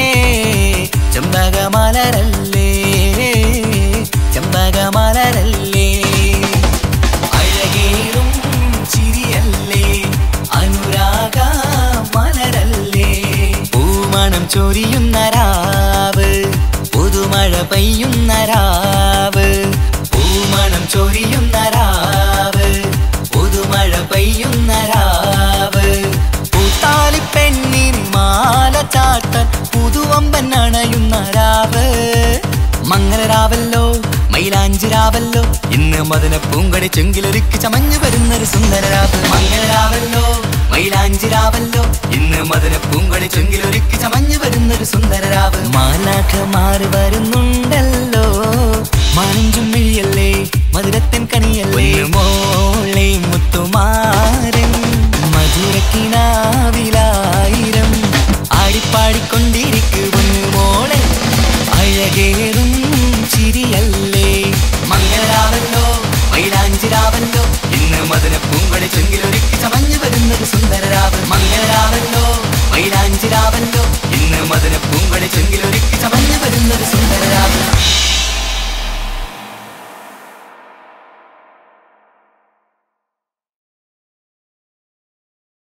ചമ്പകമലരല്ലേ ചമ്പകമലരല്ലേ അഴകേറും ചിരിയല്ലേ അനുരാഗ മലരല്ലേ പൂമണം ചൊരിയുന്ന രാവ് പുതുമഴ പെയ്യുന്ന രാവ് പൂമണം ചൊരിയുന്ന രാവ് പുതുമഴ പെയ്യുന്ന രാവ് പൂത്താലി പെണ്ണിൻ മാല ചാട്ടൻ പുതുവമ്പൻ അണയുന്ന രാവ് മംഗളരാവല്ലോ മൈലാഞ്ചിരാവല്ലോ ഇന്ന് മദന പൂങ്കടി ചെങ്കിലൊരുക്കി ചമഞ്ഞു വരുന്നൊരു സുന്ദരരാവ് മംഗളരാവല്ലോ മൈലാഞ്ചിരാവല്ലോ ഇന്ന് മദന പൂങ്കടി ചെങ്കിലൊരുക്കി ചമഞ്ഞു വരുന്നൊരു സുന്ദരരാവ് മാലാഖ മാറി വരുന്നുണ്ടല്ലോ മാനഞ്ചും മിഴിയല്ലേ മധുരത്തിൻ കണിയല്ലേ മോ